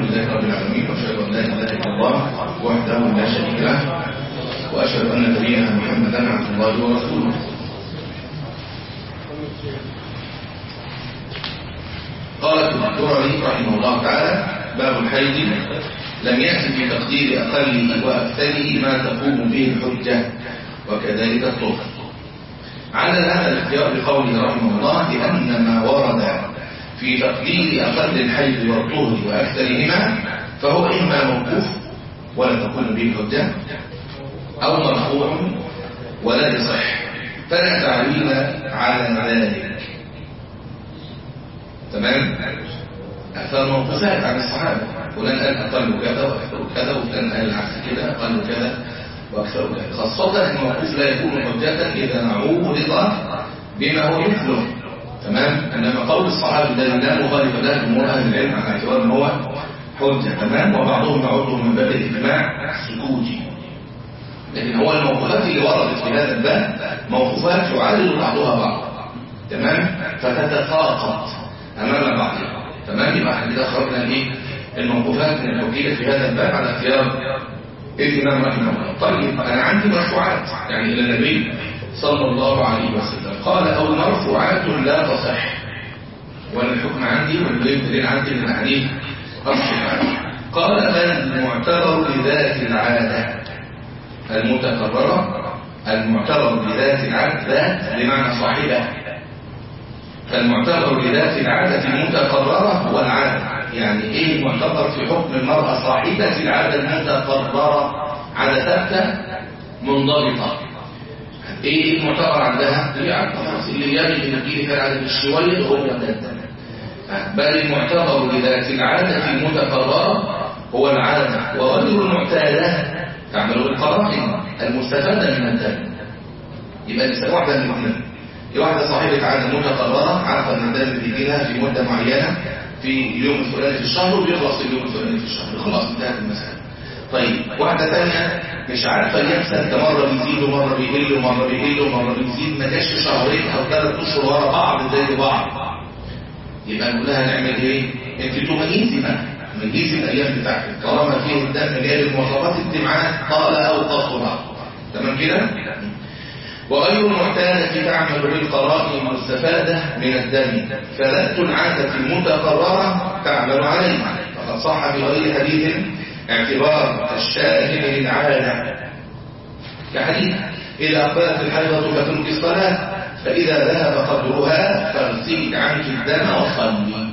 الحمد لله رب العالمين واشهد ان لا اله الا الله وحده لا شريك له واشهد ان نبينا محمدا عبد الله ورسوله قال ابن الدرري رحمه الله تعالى باب الحيض لم يأتي في تقدير أقله وأكثره ما تقوم به الحجة وكذلك الطهر على هذا الاختيار بقوله رحمه الله لأن ما ورد في تقدير أقل الحيض والطهر وأكثرهما فهو إما موقوف ولا تكون به الحجة أو مرفوع ولا يصح فلا تعويل على ذلك تمام فالموقوفات عن الصحابة فلان قال أقل كذا وأكثر كذا وفلان قال العكس كده أقل كذا وأكثر كذا خاصة الموقوف لا يكون حجة إذا عوض بما هو مثله تمام انما قول الصحابي ده لا مخالف له جمهور اهل العلم على اعتبار ان هو حجه تمام وبعضهم يعده من باب الاجماع السكوتي لكن هو الموقوفات اللي وردت في هذا الباب موقوفات يعادل بعضها بعض تمام فتتساقط امام بعضها تمام يبقى احنا كده خرجنا الايه الموقوفات من الحجيه في هذا الباب على اختيار الامام رحمه الله طيب انا عندي مرفوعات يعني الى النبي صلى الله عليه وسلم قال أو مرفوعات لا تصح ولا الحكم عندي والدليل عندي من الحديث الصحيح قال المعتبر بذات العادة المتكررة المعتبر بذات العادة ذات بمعنى صاحبة فالمعتبر بذات العادة المتكررة هو العادة يعني ايه المعتبر في حكم المرأة صاحبة العادة المتكررة عادة ثابتة منضبطة ايه المعتبر عندها هي عارفه خلاص اللي يجي ان تجيلي كان عدد الشويه هو ده بل المعتبر لذات العاده المتكرره هو العاده وغير المعتاده تعمل بالقرائن المستفاده من الدم يبقى نسال واحده من الاثنين واحده صاحبه عاده متكرره عارفه ان الدم بيجي لها في مده معينه في اليوم الفلاني في الشهر وبيخلص اليوم الفلاني في الشهر خلاص انتهت المساله طيب واحدة ثانية مش عارفة اليابسة ده مرة بيزيد ومرة بيقل ومرة بيقل ومرة بيزيد ما جاش في شهرين أو ثلاث أشهر ورا بعض زي بعض يبقى نقول لها نعمل إيه؟ أنت تميزي بقى ميزي الأيام بتاعتك طالما فيه الدم جاي المواصفات الدمعات طال أو قصر تمام كده؟ وغير المعتادة تعمل بالقرائن المستفادة من الدم فلذة العادة المتقررة تعمل عليها فقد صح في غير حديث اعتبار الشاهد للعادة كحديث إذا أقبلت الحيضة فترك الصلاة فإذا ذهب قدرها فاغسلي عنك الدم وصلي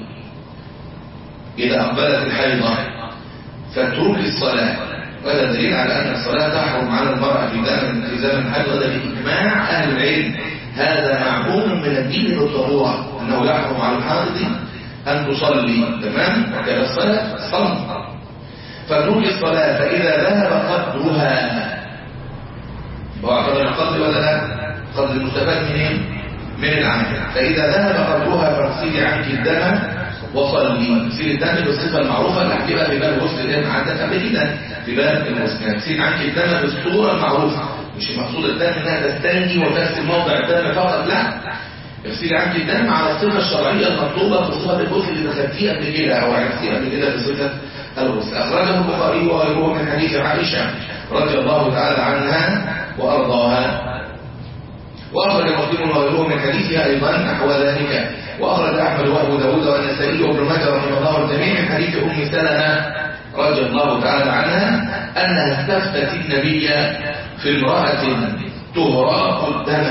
إذا أقبلت الحيضة فترك الصلاة وهذا دليل على أن الصلاة تحرم على المرأة في زمن في زمن الحيضة ده بإجماع أهل العلم هذا معلوم من الدين بالضرورة أنه يحرم على الحائض أن تصلي تمام وكذا الصلاة صلي فترك الصلاة فإذا ذهب قدرها هو قدر القدر ولا لا قدر المستفاد منين من العمل فإذا ذهب قدرها فاغسلي عنك الدم وصلي اغسلي الدم بالصفة المعروفة اللي هتبقى في باب غسل الدم عندك قبل كده في باب الغسل اغسلي عنك الدم بالصورة المعروفة مش المقصود الدم انها تستنجي وتغسل موضع الدم فقط لا اغسلي عنك الدم على الصفة الشرعية المطلوبة في صفة الغسل اللي دخلتيه قبل كده او عرفتيه قبل كده بصفة الغسل أخرجه البخاري وغيره من حديث عائشة رضي الله تعالى عنها وأرضاها وأخرج مسلم وغيره من حديثها أيضا نحو ذلك وأخرج أحمد وأبو داود والنسائي وابن ماجه رحمه الله الجميع من حديث أم سلمة رضي الله تعالى عنها أنها استفتت النبي في امرأة تهراق الدم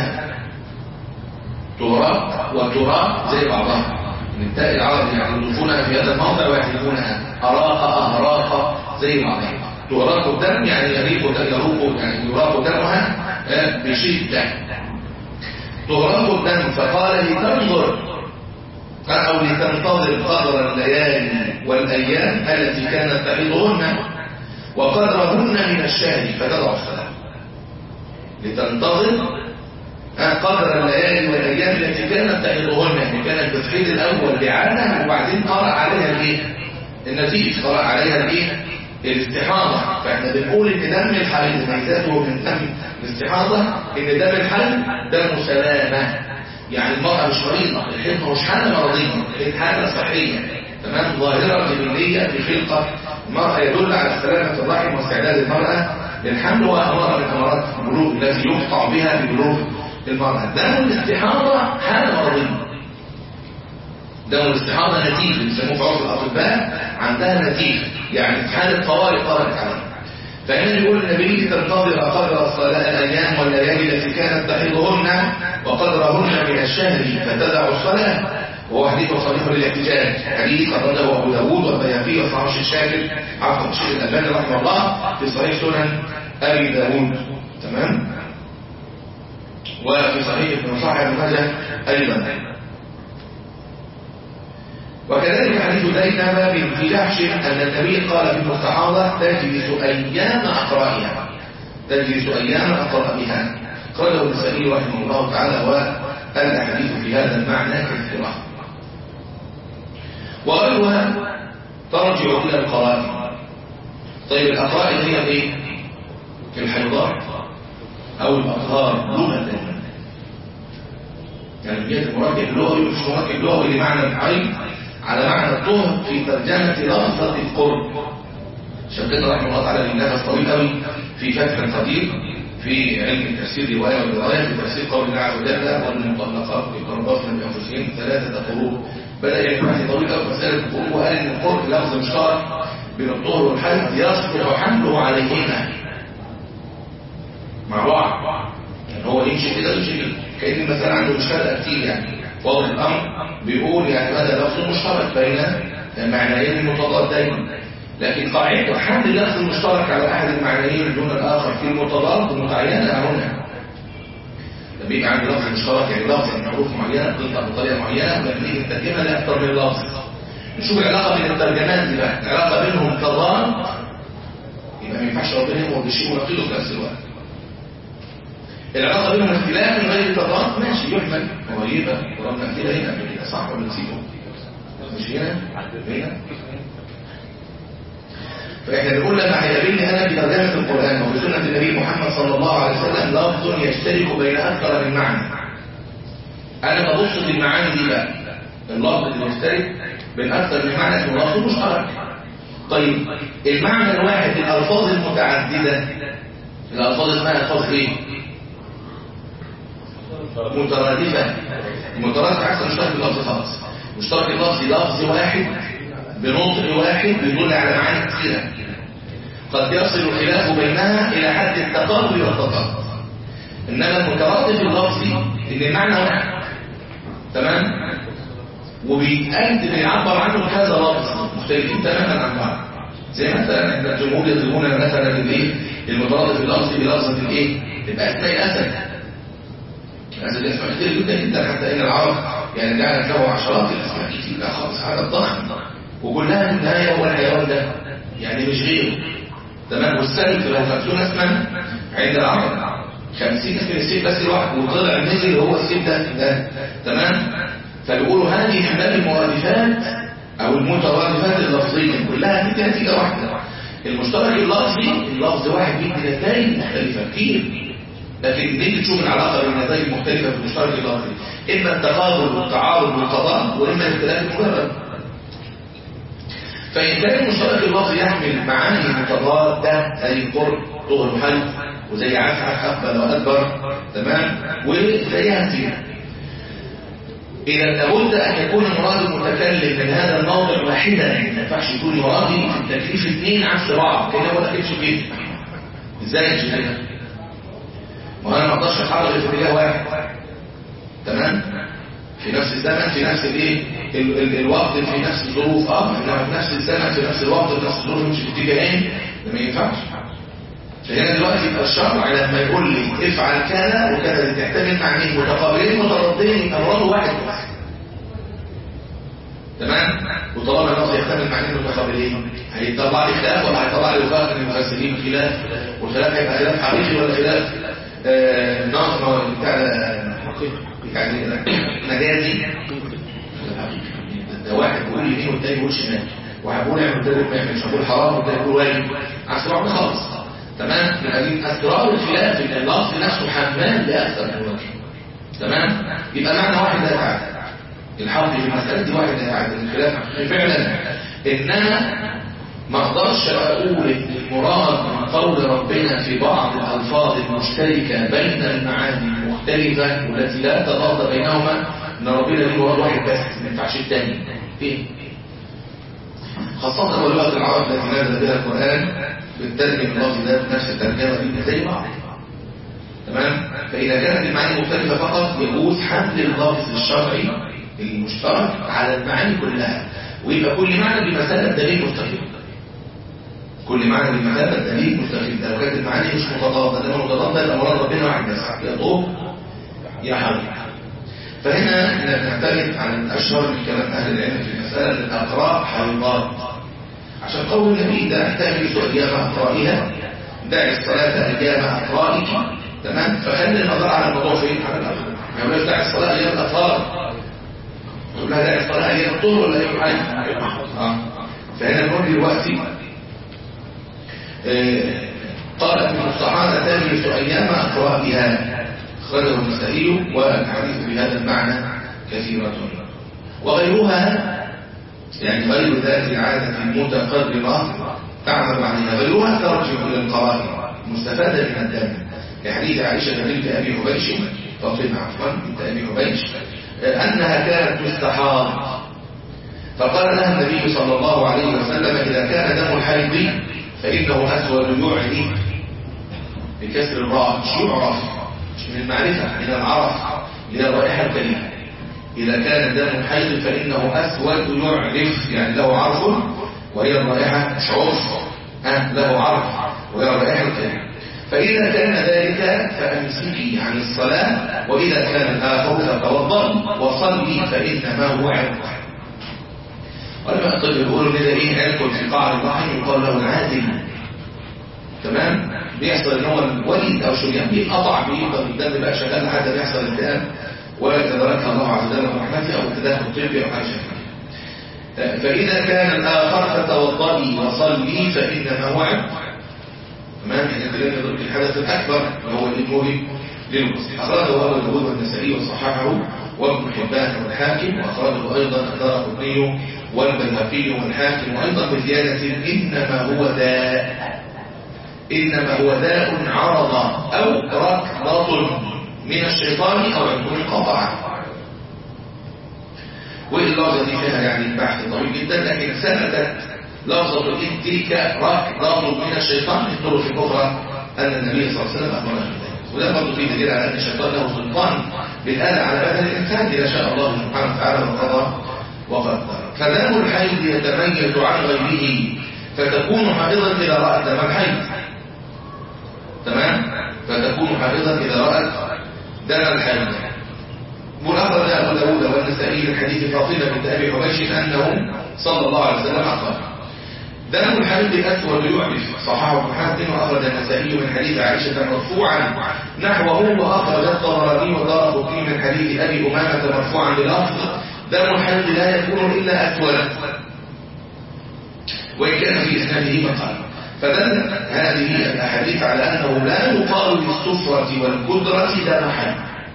تهراق وتراق زي بعضها من التاء العربي يحذفونها في هذا الموضع ويحذفونها أراق أهراق زي بعضها تهراق الدم يعني يريق يروق يعني يراق دمها بشدة تهراق الدم فقال لتنظر أو لتنتظر قدر الليالي والأيام التي كانت تحيضهن وقدرهن من الشهر فتضع الصلاة لتنتظر قدر الليالي والأيام التي كانت تحيضهن يعني كانت بتحيض الأول بعادة وبعدين قرأ عليها الإيه؟ النتيجة قرأ عليها الإيه؟ الاستحاضة فاحنا بنقول ان دم الحيض ميزاته من دم الاستحاضة ان دم الحيض دم سلامة يعني المرأة مش مريضة الحيض مش حالة مرضية الحيض حالة صحية تمام ظاهرة جبلية في خلقة المرأة يدل على سلامة الرحم واستعداد المرأة للحمل وأمارة من أمارات البلوغ التي يقطع بها ببلوغ المرأة دم الاستحاضة حالة مرضية دم الاستحاضة نتيجة يسموه في عرف الأطباء عندها نتيجة يعني حالة طوارئ طارت عليها فهنا يقول النبي تنتظر قدر الصلاة الأيام والليالي التي كانت تحيضهن وقدرهن من الشهر فتدع الصلاة وهو حديث صريح للاحتجاج حديث أخرجه أبو داوود والبيهقي وصحيح الشاكر عفوا الشيخ الألباني رحمه الله في صحيح سنن أبي داوود تمام وفي صحيح ابن صحيح ابن ماجه أيضا وكذلك حديث زينب بنت جحش أن النبي قال في المستحاضة تجلس أيام أقرائها تجلس أيام أقرائها قاله النسائي رحمه الله تعالى والأحاديث في هذا المعنى كثيرة وغيرها ترجع إلى القرائن طيب الأقرائن هي ايه؟ في الحيضات أو الأطهار لغة يعني بجد المركب اللغوي مش مركب لغوي لمعنى العين على معنى الطهر في ترجمة لفظة القرب شكلنا رحمه الله تعالى للنفس طويل قوي في فتح القدير في علم التفسير رواية والرواية في تفسير قول الله عز وجل والمطلقات يقربصن بأنفسهن ثلاثة قروب بدأ يجمع طويل قوي مسألة القروب وقال إن القرب لفظ مشترك بين الطهر والحيض يصبح حمله عليهما مع بعض يعني هو يمشي كده يمشي كده كأن مثلا عنده مشكلة كتير يعني واضح الأمر بيقول يعني هذا لفظ مشترك بين معنيين متضادين لكن قاعدة حمل اللفظ المشترك على أحد المعنيين دون الآخر في المتضاد متعينة هنا بيبقى عندي لفظ مشترك يعني لفظ من حروف معينة بتنطق بطريقة معينة ولكن نيجي نترجمها لأكثر من لفظ نشوف العلاقة بين الترجمات دي بقى العلاقة بينهم تضاد يبقى ما ينفعش ربنا يأمر بشيء ونقيله في نفس الوقت العلاقة بينهم اختلاف من غير تضاد ماشي يحمل قريبة وربنا كده هنا هنا صح ولا نسيبه مش هنا هنا فإحنا بنقول لما هيقابلني أنا في ترجمة القرآن وفي سنة النبي محمد صلى الله عليه وسلم لفظ يشترك بين أكثر من معنى أنا ببص في المعاني دي بقى اللفظ اللي يشترك بين أكثر من معنى اسمه لفظ مشترك طيب المعنى الواحد الألفاظ المتعددة الألفاظ اسمها ألفاظ إيه؟ مترادفة المترادف عكس مشترك اللفظ خالص مشترك اللفظ لفظ واحد بنطق واحد بيدل على معاني كثيرة قد يصل الخلاف بينها إلى حد التقارب والتضاد إنما المترادف اللفظي إن المعنى واحد تمام وبيتقال بيعبر عنه كذا لفظ مختلفين تماما عن بعض زي مثلا احنا الجمهور يظلمون مثلا الايه المترادف اللفظي بلفظه الايه تبقى اسماء الاسد الاسد اسماء كتير جدا جدا حتى ان العرب يعني جعلت له عشرات الاسماء كتير لا خالص عدد ضخم وكلها في النهايه هو الحيوان ده يعني مش غيره تمام والسلك له 50 اسما عند العرب 50 اسم السيف بس لوحده وطلع نزل هو السيف ده ده تمام فبيقولوا هذه من باب المرادفات او المترادفات اللفظيه كلها في نتيجه واحده المشترك اللفظي اللفظ واحد بيدي نتائج مختلفه كتير لكن دي تشوف العلاقه بين النتائج المختلفه في المشترك اللفظي اما التقابل والتعارض والتضاد واما الاختلاف المجرد فإن كان المشترك اللفظي يحمل معاني متضادة زي قرب طهر حل وزي عفعف أقبل وأكبر تمام وزيها كتير إذا لابد أن يكون مراد المتكلم من هذا الموضع واحدا ما ينفعش يكون مرادي في التكليف اثنين عكس بعض كده ولا كده كده ازاي مش كده؟ وأنا ما اقدرش اتحرك في اتجاه واحد تمام؟ في نفس الزمن في نفس الايه ال ال الوقت في نفس الظروف اه احنا في نفس الزمن في نفس الوقت في نفس الظروف مش في اتجاهين ده ما ينفعش فهنا دلوقتي يبقى الشرع لما يقول لي افعل كذا وكذا دي تحتمل معنيين متقابلين متضادين يبقى مراده واحد بس تمام وطالما اللفظ يحتمل معنيين متقابلين هيطلع لي خلاف ولا هيطلع لي وفاق من المفسرين خلاف والخلاف هيبقى خلاف حقيقي ولا خلاف آه نظم بتاع يعني مجازي ده واحد بيقول يمين والتاني بيقول شمال واحد بيقول يعمل والتاني ما يعملش بيقول حرام والتاني بيقول واجب عكس بعض خالص تمام يبقى دي اسرار الخلاف ان اللفظ نفسه حمال لاكثر من وجه تمام يبقى معنى واحد لا يتعدى الحق في المسألة دي واحد يعني الخلاف فعلا إنما ما اقدرش اقول ان المراد من قول ربنا في بعض الالفاظ المشتركه بين المعاني المختلفه والتي لا تضاد بينهما ان ربنا ليه مراد واحد بس ما ينفعش الثاني ايه خاصه اول لغه العرب التي نزل بها القران بالترجمه اللفظ ده بنفس الترجمه دي زي بعض تمام فاذا كانت المعاني مختلفه فقط يجوز حمل اللفظ الشرعي المشترك على المعاني كلها ويبقى كل معنى بمثابه دليل مستقيم كل معنى بالمثابة دليل مستقيم لو كانت المعاني مش متضادة لما متضادة يبقى مراد ربنا واحد بس يا طوب يا حرب فهنا نعتمد على الأشهر من كلام أهل العلم في المسألة الأقراء حريضات عشان قول النبي ده احتمل أيام أقرائها دع الصلاة أيام أقرائك تمام فخلي النظر على الموضوع فين على الأخر ما يقولش دع الصلاة أيام الأطهار يقول لها دع الصلاة أيام الطهر ولا أيام الحج آه. فهنا نقول دلوقتي قال ابن الصحابة تجلس أيام أقرائها خرجه النسائي والحديث بهذا المعنى كثيرة وغيرها يعني غير ذات العادة المتقررة تعمل عليها غيرها ترجع إلى القرائن مستفادة من الدم كحديث عائشة بنت أبي حبيش فاطمة عفوا بنت أبي حبيش أنها كانت تستحاض فقال لها النبي صلى الله عليه وسلم إذا كان دم الحيض فإنه أسود يعني بكسر الراء مش يعرف مش من المعرفة من العرف من الرائحة الكريمة إذا كان دم حيض فإنه أسود يعرف يعني له عرف وهي الرائحة مش عرف أه له عرف وهي الرائحة الكريمة فإذا كان ذلك فأمسكي عن الصلاة وإذا كان الآخر فتوضأ وصلي فإنما هو عرق ولما الطب يقولوا كده ايه عرق في قاع الرحم يقال له العازل تمام بيحصل ان هو الوليد او شريان بينقطع بيفضل الدم بقى شغال لحد ما يحصل التئام ويتبارك الله عز وجل برحمته او تداخل طبي او حاجه شكل فاذا كان الاخر فتوضئي وصلي فانما هو عرق تمام يعني كلام يدل الحدث الاكبر وهو الانوي للغسل اخرجه ابو داود والنسائي وصححه وابن حبان والحاكم واخرجه ايضا الدار قطني والبيهقي والحاكم وأيضا بزيادة إنما هو داء إنما هو داء عرض أو ركضة من الشيطان أو عندهم قطع واللفظة دي فيها يعني بحث طويل جدا لكن سندت لفظة إن تلك ركضة من الشيطان في الطرق الأخرى أن النبي صلى الله عليه وسلم أخبرنا بذلك وده برضه فيه دليل على أن الشيطان له سلطان بالآلة على بدن الإنسان إذا شاء الله سبحانه وتعالى وقضى وقدر فدم الحيض يتميز عن غيره فتكون حائضا إذا رأت دم الحيض تمام فتكون حائضا إذا رأت دم الحيض والأخرج أبو داود والنسائي من حديث فاطمة بنت أبي حبيش أنه صلى الله عليه وسلم قال دم الحيض الأسود يعرف صححه ابن حاتم وأخرج النسائي من حديث عائشة مرفوعا نحوه وأخرج الطبراني ودار قطني من حديث أبي أمامة مرفوعا بلفظ دم الحيض لا يكون إلا أسود وإن كان في إسناده مقال فدل هذه الأحاديث على أنه لا يقال للصفرة والقدرة دم حيض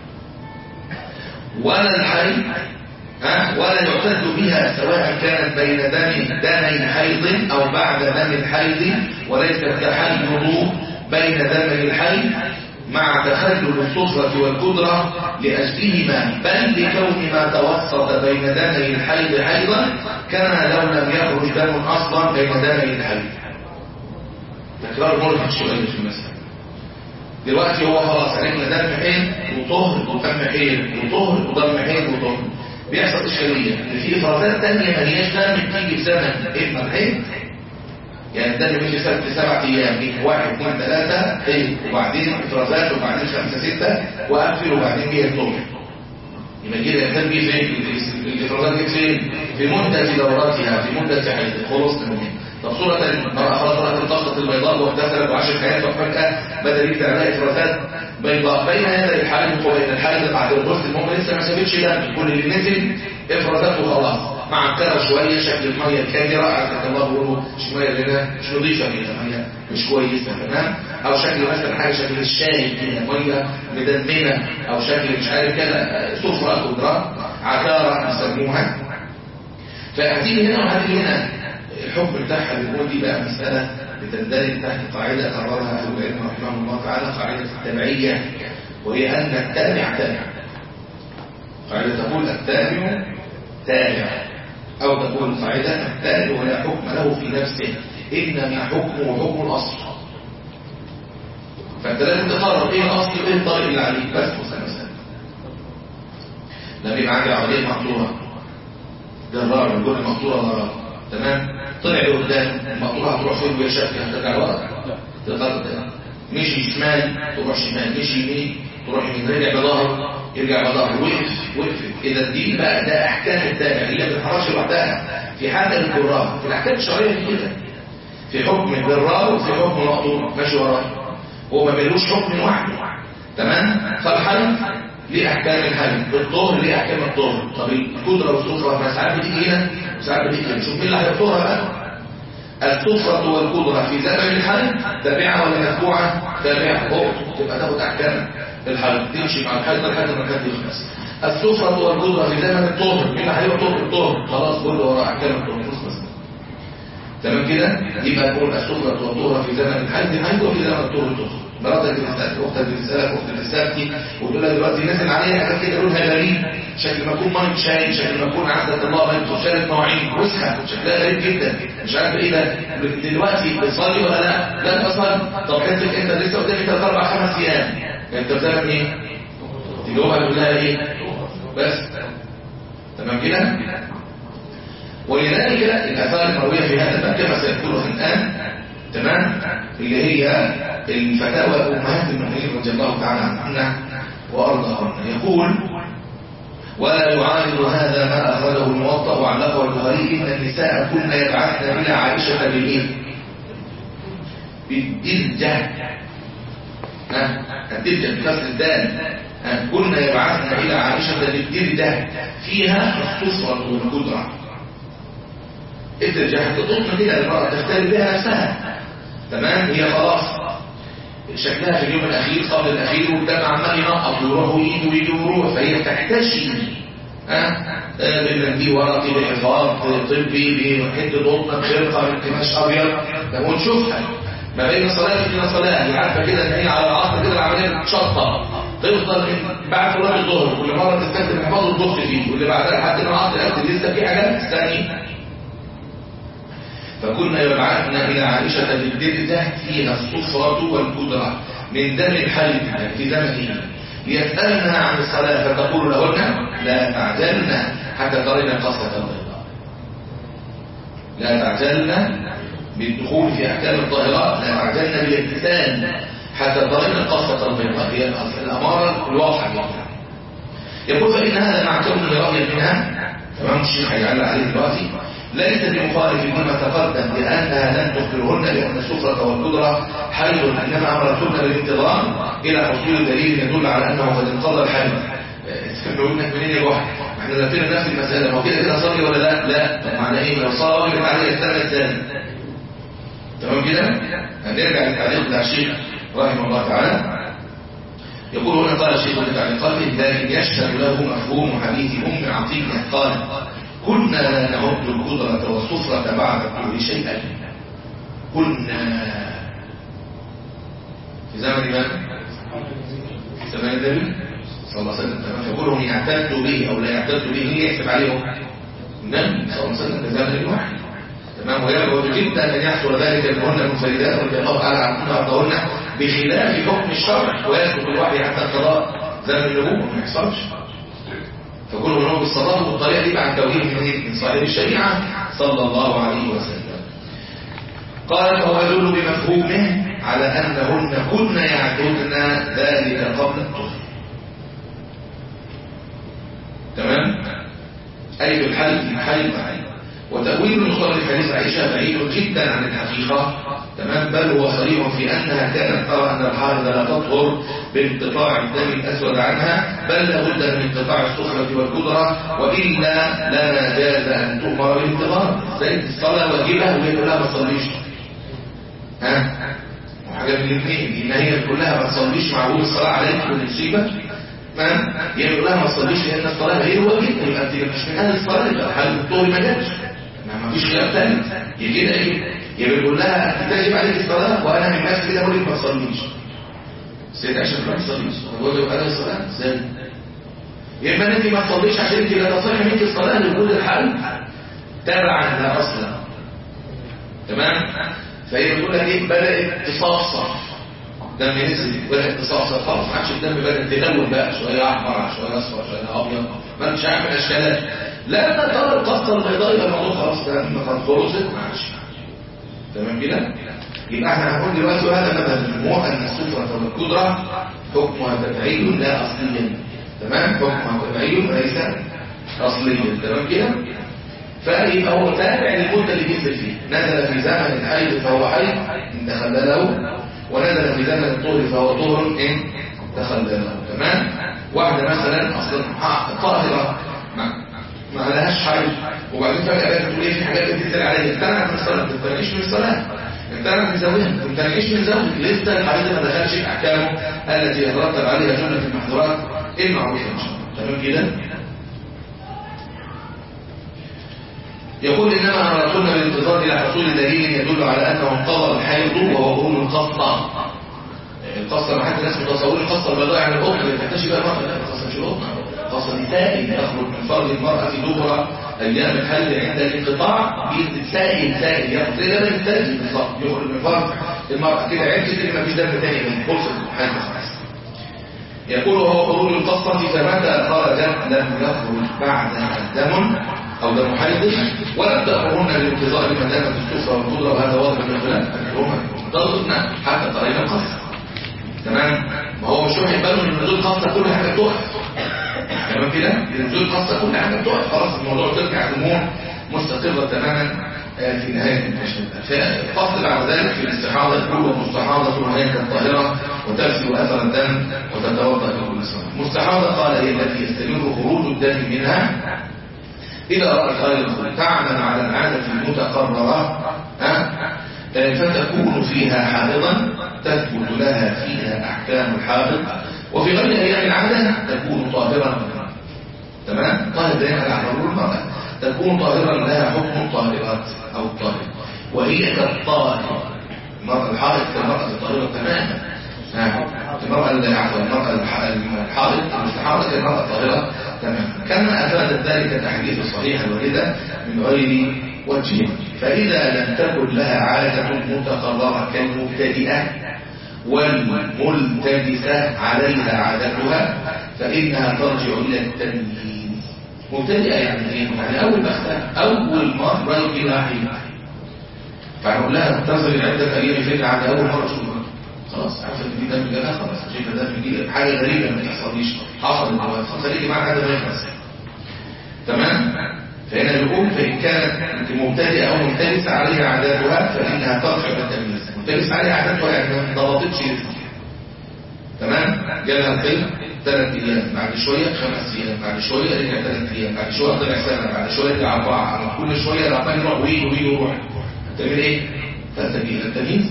ولا الحيض ولا يعتد بها سواء كانت بين دم دمي حيض أو بعد دم الحيض وليست كحيض بين دم الحيض مع تخلل الصفرة والقدرة لأجلهما بل لكون ما توسط بين دمي الحيض حيضا كما لو لم يخرج دم أصلا بين دمي الحيض تكرار مرهق شوية في المسألة دلوقتي هو خلاص عرفنا دم حيض وطهر ودم حيض وطهر ودم حيض وطهر بيحصل إشكالية إن في إفرازات تانية ملياش دم بتيجي بزمن إما الحيض يعني الدم بيجي ست سبع ايام بيه واحد اثنين ثلاثة حيض وبعدين افرازات وبعدين خمسة ستة واقفل وبعدين بيه الطهر يبقى كده الدم بيه فين الافرازات دي فين في مدة دوراتها في مدة حيض خلص من طب صورة المرأة خلاص رأت القصة البيضاء واغتسلت وعاشت حياتها وفجأة بدأ يكتب عليها افرازات بيضاء بين هذا الحالة وبين الحالة بعد الغسل المهم لسه ما سابتش دم كل اللي نزل افرازات وخلاص مع الكرة شوية شكل المية الكادرة عزك الله بيقولوا مش مية لنا مش نظيفة كده مية مش كويسة تمام أو شكل مثلا حاجة شكل الشاي كده مية مدمنة أو شكل مش عارف كده صفرة خضراء عكارة يسموها فهتيجي هنا وهتيجي هنا الحكم بتاعها بنقول دي بقى مسألة بتندرج تحت قاعدة قررها أهل العلم رحمه الله تعالى قاعدة التبعية وهي أن التابع تابع قاعدة تقول التابع تابع أو تقول قاعدة التابع ولا حكم له في نفسه إنما حكمه حكم الأصل فأنت لازم تقرر إيه الأصل وإيه الطريق اللي عليك بس مثلا لما يبقى عندي عملية مقطوعة جرار الجول مقطوعة ورا تمام طلع لقدام المقطوعة هتروح فين بالشكل هترجع ورا تقدر مشي شمال تروح شمال مشي يمين تروح يمين رجع بظهره يرجع بظهره وقف وقف اذا دي بقى ده احكام التابع هي ما بتتحركش لوحدها في حاجه الجرار في الاحكام الشرعيه في كده في حكم الجرار وفي حكم مقطوع ماشي وراه هو ما بيلوش حكم لوحده تمام فالحلف ليه احكام الحلف الطهر ليه احكام الطهر طب القدره والسفره ما ساعات بتيجي هنا وساعات بتيجي هنا شوف مين اللي هيطهرها بقى السفرة والقدرة في زمن الحلف تابعة ولا متبوعة تابعة هو تبقى تاخد احكام الحلف تمشي مع الحلف لحد ما كان يخلص السفرة والقدرة في زمن الطهر مين اللي هيبقى طهر الطهر خلاص كله وراء احكام الطهر خلص تمام كده يبقى نقول السفرة والقدرة في زمن الحلف حلف وفي زمن الطهر الطهر مراتك بتسألك اختك بتسألك اختك بتسألك وتقول لها دلوقتي نازل عليها حاجات كده لونها غريب شكل ما يكون ميه شاي شكل ما يكون عزة الله ميه شارب مواعين وسخه شكلها غريب جدا مش عارف ايه ده دلوقتي بتصلي ولا لا لا بتصلي طب انت انت لسه قدامك ثلاث اربع خمس ايام انت بتعمل ايه تجاوبها تقول لها ايه بس تمام كده ولذلك الاثار المرويه في هذا الباب كما سيذكرها الان تمام اللي هي الفتاوى امهات المؤمنين رضي الله تعالى عنها وارضاهن يقول ولا يعارض هذا ما اخرجه الموطأ وعلقه البخاري ان النساء كن يبعثن الى عائشه بالايه بالدلجه ها الدلجه بكسر الدال كن يبعثن الى عائشه بالدلجه فيها الصفره والقدره الدلجه هتطلق كده المراه تختار بها نفسها تمام هي خلاص شكلها في اليوم الاخير قبل الاخير والدم عمال ينقط ويروح ويجي ويجي ويروح فهي تحتشي ها بالمنديل ورقي بحفاظ طبي بحته قطنه بخرقه بانتماش ابيض ونشوفها ما بين صلاه الى صلاه هي عارفه كده ان هي على العصر كده العمليه بتشطب تفضل بعد صلاه الظهر كل مره تستخدم الحفاظ وتضخ فيه واللي بعدها لحد ما العصر يأتي لسه في حاجات ثانيه فكنا يبعثن إلى عائشة بالدردة فيها الصفرة والقدرة من دم الحلب في زمنه ليسألنا عن الصلاة فتقول لهن لا تعجلن حتى ترين قصة البيضاء لا تعجلن بالدخول في أحكام الطاهرات لا تعجلن بالاغتسال حتى ترين قصة البيضاء هي الأمارة الواضحة جدا يقول فإن هذا مع كون رأي منها تمام الشيخ هيعلق عليه دلوقتي ليس بمخالف لما تقدم لأنها لن تخبرهن بأن السفرة والقدرة حيض إنما أمرتهن بالانتظام إلى حصول دليل يدل على أنه قد انقضى الحيض تقول لك منين يا واحد احنا لفينا نفس المسألة هو كده كده صلي ولا لا لا طب معنى ايه لو صلي يبقى عليه يستنى الثاني تمام كده هنرجع للتعليق بتاع الشيخ رحمه الله تعالى يقول هنا قال الشيخ بتعليقاته لكن يشهد له مفهوم حديث ام عتيقه قال كنا لا نعد القدرة والصفرة بعد كل شيء كنا في زمن من؟ في زمن النبي صلى الله عليه وسلم فكلهم يعتد به او لا يعتد به مين يحسب عليهم؟ النبي صلى الله عليه وسلم في زمن الوحي تمام ويبعد جدا ان يحصل ذلك لهن المنفردات رضي الله تعالى عنهن وارضاهن بخلاف حكم الشرع ويسقط الوحي حتى القضاء زمن النبوه ما يحصلش فكل منهم بالصلاة والطريقة دي بعد توجيه من من صاحب الشريعة صلى الله عليه وسلم قال فهو يدل بمفهومه على أنهن كن يعددن ذلك قبل الطهر تمام أي في الحل في الحل وتأويل المصنف حديث عائشة بعيد جدا عن الحقيقة تمام بل هو صريح في أنها كانت ترى أن الحائض لا تطهر بانقطاع الدم الأسود عنها بل لابد من انقطاع الصخرة والقدرة وإلا لما جاز أن تؤمر بالانتظار زي الصلاة واجبة وهي كلها ما تصليش ها وحاجة من الاثنين إن هي كلها ما تصليش مع وجود الصلاة عليك والمصيبة تمام يقول لها ما تصليش لان الصلاه غير واجب يبقى انت مش من اهل الصلاه يبقى حل الطول ما جاتش ما فيش خلاف ثاني يجي كده ايه يبقى يقول لها انت تجب عليك الصلاه وانا من الناس كده اقول لك ما تصليش سيد عشان ما تصليش هو يقول عليها الصلاه ازاي يبقى انت ما تصليش عشان انت لا تصح منك الصلاه لوجود الحل تبعا لا اصلا تمام فهي بتقول لك ايه بدات تصفصف دم نزل بدات تصفصف خلاص ما عادش الدم بدا يتلون بقى شويه احمر شويه اصفر شويه ابيض ما مش عارف الاشكالات لا لا ترى القصه البيضاء يبقى الموضوع خلاص ده مثلا خلصت ما عادش تمام كده يبقى احنا هنقول دلوقتي وهذا مذهب الجمهور ان السفره والقدره حكمها تبعي لا اصليا تمام حكمها تبعي وليس اصليا تمام كده فيبقى هو تابع للمدة اللي بينزل فيه نزل في زمن الحيض فهو حيض إن تخلله ونزل في زمن الطهر فهو طهر إن تخلله تمام واحدة مثلا أصلا طاهرة ما, ما لهاش حيض وبعدين فجأة بقى تقول إيه في حاجات بتنزل عليها امتنعت من الصلاة ما تمتنعش من الصلاة امتنعت من زوجها ما تمتنعش من زوجك لسه الحيض ما دخلش في أحكامه التي يترتب عليها جملة المحظورات المعروفة إن شاء الله تمام كده يقول إنما أمرتنا بالانتظار إلى حصول دليل يدل على أنه انقضى الحيض وهو خروج القصة القصة ما حد الناس متصور القصة البيضاء عن القطن اللي تحتاج بقى المرأة لا القصة مش القطن القصة دي سائل يخرج من فرد المرأة دبر أيام الحل عند الانقطاع سائل سائل يخرج زي ده الثلج بالظبط يخرج من فرد المرأة كده عرفت إن مفيش دم تاني من فرصة الحل خلاص يقول وهو خروج القصة فمتى خرج لم يخرج بعد دم أو دم حيض ولا تأمرون بالانتظار ما دامت السفرة والقدرة وهذا واضح من الخلاف هم ضغطنا حتى ترين القصة تمام ما هو مش واحد باله ان نزول قصة كل حاجة تقف تمام كده نزول قصة كل حاجة تقف خلاص الموضوع ترجع الأمور مستقرة تماما في نهاية المشهد فصل بعد ذلك في الاستحاضة الأولى مستحاضة وهي الطاهرة وتغسل أثر الدم وتتوضأ لكل صلاة مستحاضة قال هي التي يستمر خروج الدم منها إذا رأت خالق تعمل على العادة المتقررة فتكون فيها حائضا تثبت لها فيها أحكام الحائض وفي غير أيام العادة تكون طاهرا تمام طاهر بين الأعمال المرأة تكون طاهرا لها حكم الطاهرات أو الطاهر وهي كالطاهر المرأة الحائض كالمرأة الطاهرة تماما المرأة المرأة الحائض المستحاضة كالمرأة الطاهرة تمام كما أفادت ذلك الأحاديث الصحيحة الواردة من غير وجه فإذا لم تكن لها عادة متقررة كالمبتدئة والملتبسة عليها عادتها فإنها ترجع إلى التمييز مبتدئة يعني ايه؟ يعني أول ما أول مرة يجي لها حين فنقول لها تنظر عدة أيام فين عند أول مرة تشوفها خلاص عارفه ان دي دم جالها خلاص شايفه دم دي حاجه غريبه ما تحصليش حصل خليكي معاك هذا ما يحصل تمام فهنا يقول فان كانت مبتدئه او ملتبسه عليها عاداتها فانها ترجع بالتمييز ملتبسه عليها عاداتها يعني ما ضبطتش تمام جالها الفيلم ثلاث ايام بعد شويه خمس ايام بعد شويه رجع ثلاث ايام بعد شويه طلع سنه بعد شويه رجع اربعه كل شويه العقل يروح ويجي ويجي ويروح تعمل ايه؟ فالتمييز التمييز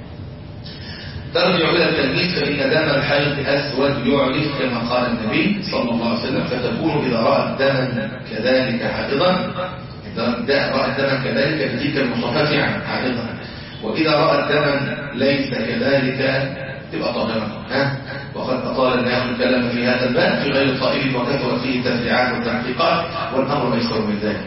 ترجع إلى التلميذ فإن دم الحيض أسود يعرف كما قال النبي صلى الله عليه وسلم فتكون إذا رأت دما كذلك حائضا إذا رأت دما كذلك فتلك المصافات عن حائضا وإذا رأت دما ليس كذلك تبقى طاهرة ها وقد أطال الناس الكلام في هذا الباب في غير طائل وكثرت فيه التفريعات والتحقيقات والأمر ليس من ذلك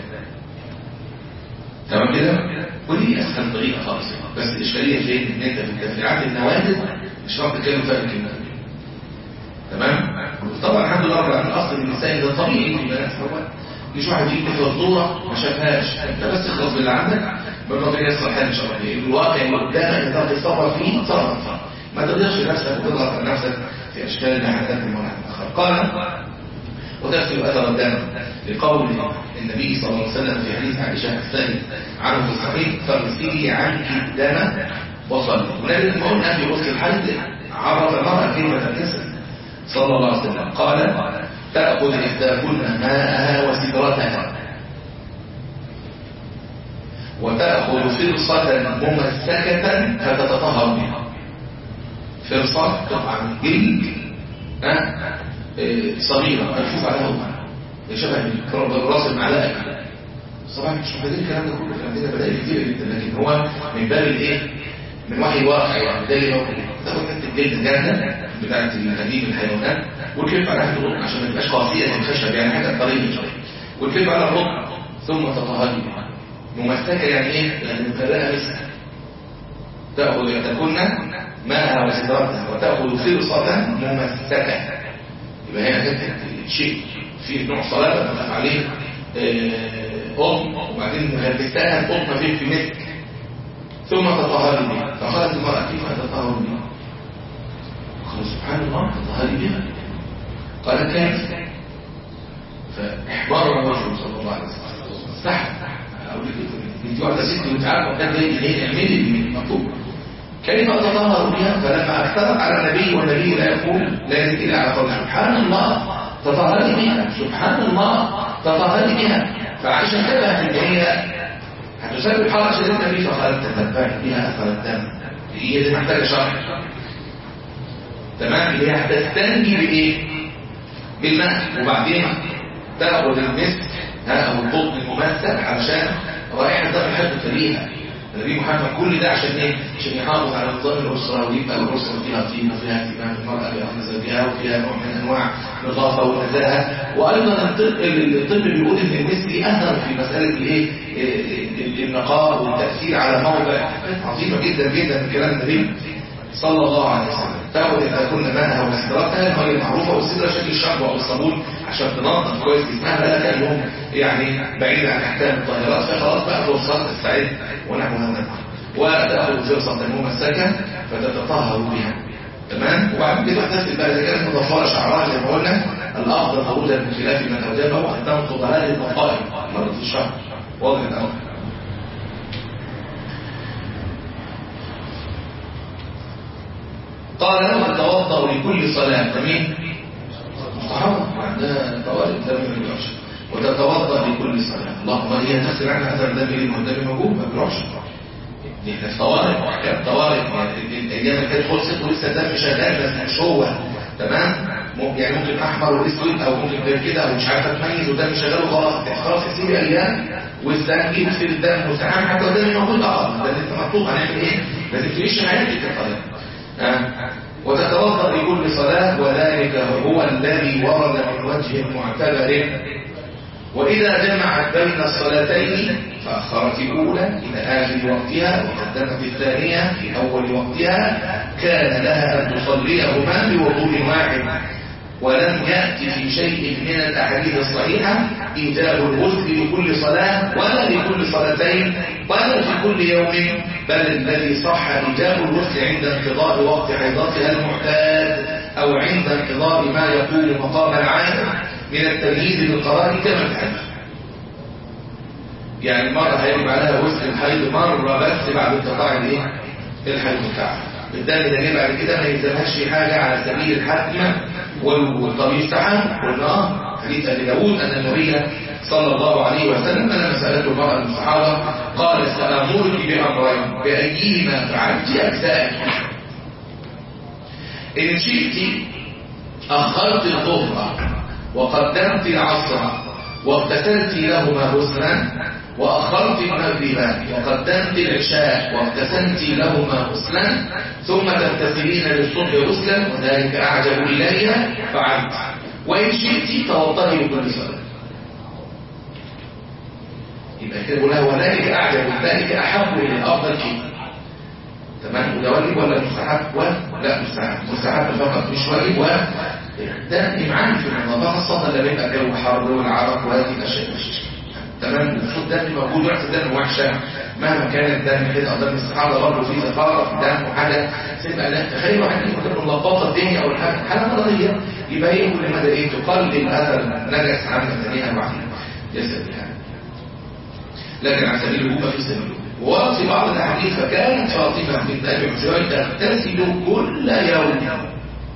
تمام كده ودي اسهل طريقه خالص بس الاشكاليه فين ان انت في التفريعات النوادر مش هتعرف تتكلم فيها الكلمه تمام طبعا الحمد لله رب العالمين اصل النساء ده طبيعي في البنات هو مش واحد يجيب فزوره ما شافهاش انت بس اخلص باللي عندك بالربنا يسر حال ان شاء الله الواقع اللي قدامك انت هتتصرف فيه تصرف ما تقدرش نفسك وتضغط على نفسك في اشكال نحاتات المنع قال وتغسل اثر الدم لقول النبي صلى الله عليه وسلم في حديث عائشة الثاني عنه في الصحيح فاغسلي عنك الدم وصلي ولكن ما قلنا في غسل الحيض عرف المرأة كيف تغتسل صلى الله عليه وسلم قال تأخذ إحداكن ماءها وسدرتها وتأخذ فرصة ممسكة فتتطهر بها فرصة قطعة من جلد آه، صغيرة ملفوف عليها أمها شبه راس المعلقة كده طبعا مش محتاجين الكلام ده كله في عندنا بدائل كتير جدا لكن هو من باب الايه من وحي واقع يعني ده اللي هو تاخد حته الجلد الجاهزه بتاعت القديم الحيوانات والكلب على حته القطن عشان ما تبقاش قاسيه زي الخشب يعني حاجه طريه شويه والكلب على القطن ثم تطهري ممسكه يعني ايه؟ يعني مفرقه مسك تاخذ تكون ماءها وسدرتها وتاخذ فرصه ممسكه يبقى هي شيء في نوع صلاه بتقف عليه قطن وبعدين غلبتها القطن فيه في مسك ثم تطهري بها فقالت المرأة كيف أتطهر بها قال سبحان الله تطهري بها قال كيف فإحبار الرجل صلى الله عليه وسلم استحى أقول لك انت واحدة ست وانت عارفة كان جاي منين اعملي المطلوب كيف أتطهر بها فلما أكثرت على النبي والنبي لا يقول لا يزيد إلا على قول سبحان الله تطهري بها سبحان الله تطهري بها فعشان كده ان هي هتسبب حرج شديد النبي فقالت تتبعت بها اثر الدم هي دي محتاجه شرح تمام اللي هي هتستنجي بايه بالماء وبعدين تاخد المسك ها او القطن الممسك علشان رائحه الدم حد تريها النبي محمد كل ده عشان ايه عشان يحافظ على نظام الاسره ويبقى الاسره فيها طيبه وفيها اهتمام المراه بامر زوجها وفيها نوع من انواع النظافه والنزاهه وايضا الطب الطب بيقول ان المسك اثر في مساله الايه النقاء والتاثير على موضع عظيمه جدا جدا من كلام النبي صلى الله عليه وسلم تاخد اذا كنا ماءها ومسدرتها الميه المعروفه والسدره شكل الشامبو او الصابون عشان تنظف كويس جسمها بقى كانهم يعني بعيد عن احكام الطاهرات فخلاص بقى فرصه تستعد ونحو هذا وتاخذ فرصه ممسكه فتتطهر بها تمام وبعد كده تغسل بقى اذا كانت مضفره شعرها زي ما قلنا الافضل خروجا من خلاف من اوجبه ان تنقض هذه الضفائر مره في الشهر واضح الامر قال له تتوضا لكل صلاه تمام مستحب ده طوارئ دم من الوحش وتتوضا لكل صلاه اللهم هي تغسل عنها اثر دم الدم موجود ما بيروحش دي كانت طوارئ كانت طوارئ الايام اللي كانت خلصت ولسه الدم شغال بس مش هو تمام يعني ممكن احمر واسود او ممكن غير كده او مش عارفه تميز والدم شغال وخلاص خلاص تسيب ايام والزنج يكسر الدم والسحاب حتى الدم موجود اه ده لسه مطلوب هنعمل ايه؟ لازم تعيش حياتك الطريقه وتتوضا لكل صلاه وذلك هو الذي ورد من وجه معتبر وإذا جمعت بين الصلاتين فأخرت الأولى إلى آخر وقتها وقدمت الثانية في أول وقتها كان لها أن تصليهما بوضوء واحد ولم يأتي في شيء من الأحاديث الصحيحة إيجاب الغسل لكل صلاة ولا لكل صلاتين ولا في كل يوم بل الذي صح إيجاب الغسل عند انقضاء وقت حيضتها المعتاد أو عند انقضاء ما يقول مقام العادة من التمييز للقرار كما تعرف يعني المرة هيجب عليها غسل الحيض مرة بس بعد انقطاع الايه الحيض بتاعها الدم ده جه بعد كده ما يلزمهاش في حاجة على سبيل الحتم والطبيب بتاعها قلنا اه حديث ابي داوود ان النبي صلى الله عليه وسلم لما سالته المرأة من الصحابة قال سأمرك بأمرين بأيهما فعلت أجزائك إن شئت أخرت الظهر وقدمت العصر واغتسلت لهما غسلا وأخرت المغرب وقدمت العشاء واغتسلت لهما غسلا ثم تغتسلين للصبح غسلا وذلك أعجب إلي فعلت وإن شئت توضئي لكل صلاة يبقى كده بقولها وذلك أعجب ذلك أحب إلى الأفضل شيء تمام وده واجب ولا مستحب لا مستحب مستحب فقط مش واجب و ده إمعان في النظافة خاصة لما يبقى الجو حر والعرق وهذه الأشياء مش تمام المفروض الدم موجود ريحه الدم وحشه مهما كان الدم كده او دم الصحابه برضه في زفاره في الدم وحاجه تبقى لا تخيل واحد يكون ملخبطه الدنيا او الحاجه حاله مرضيه يبقى هي كل مدى ايه تقلل هذا النجس عن مدنيها وعن جسدها لكن على سبيل الوقوف في سبيل وورد في بعض الاحاديث فكانت فاطمه بنت ابي حسين تغتسل كل يوم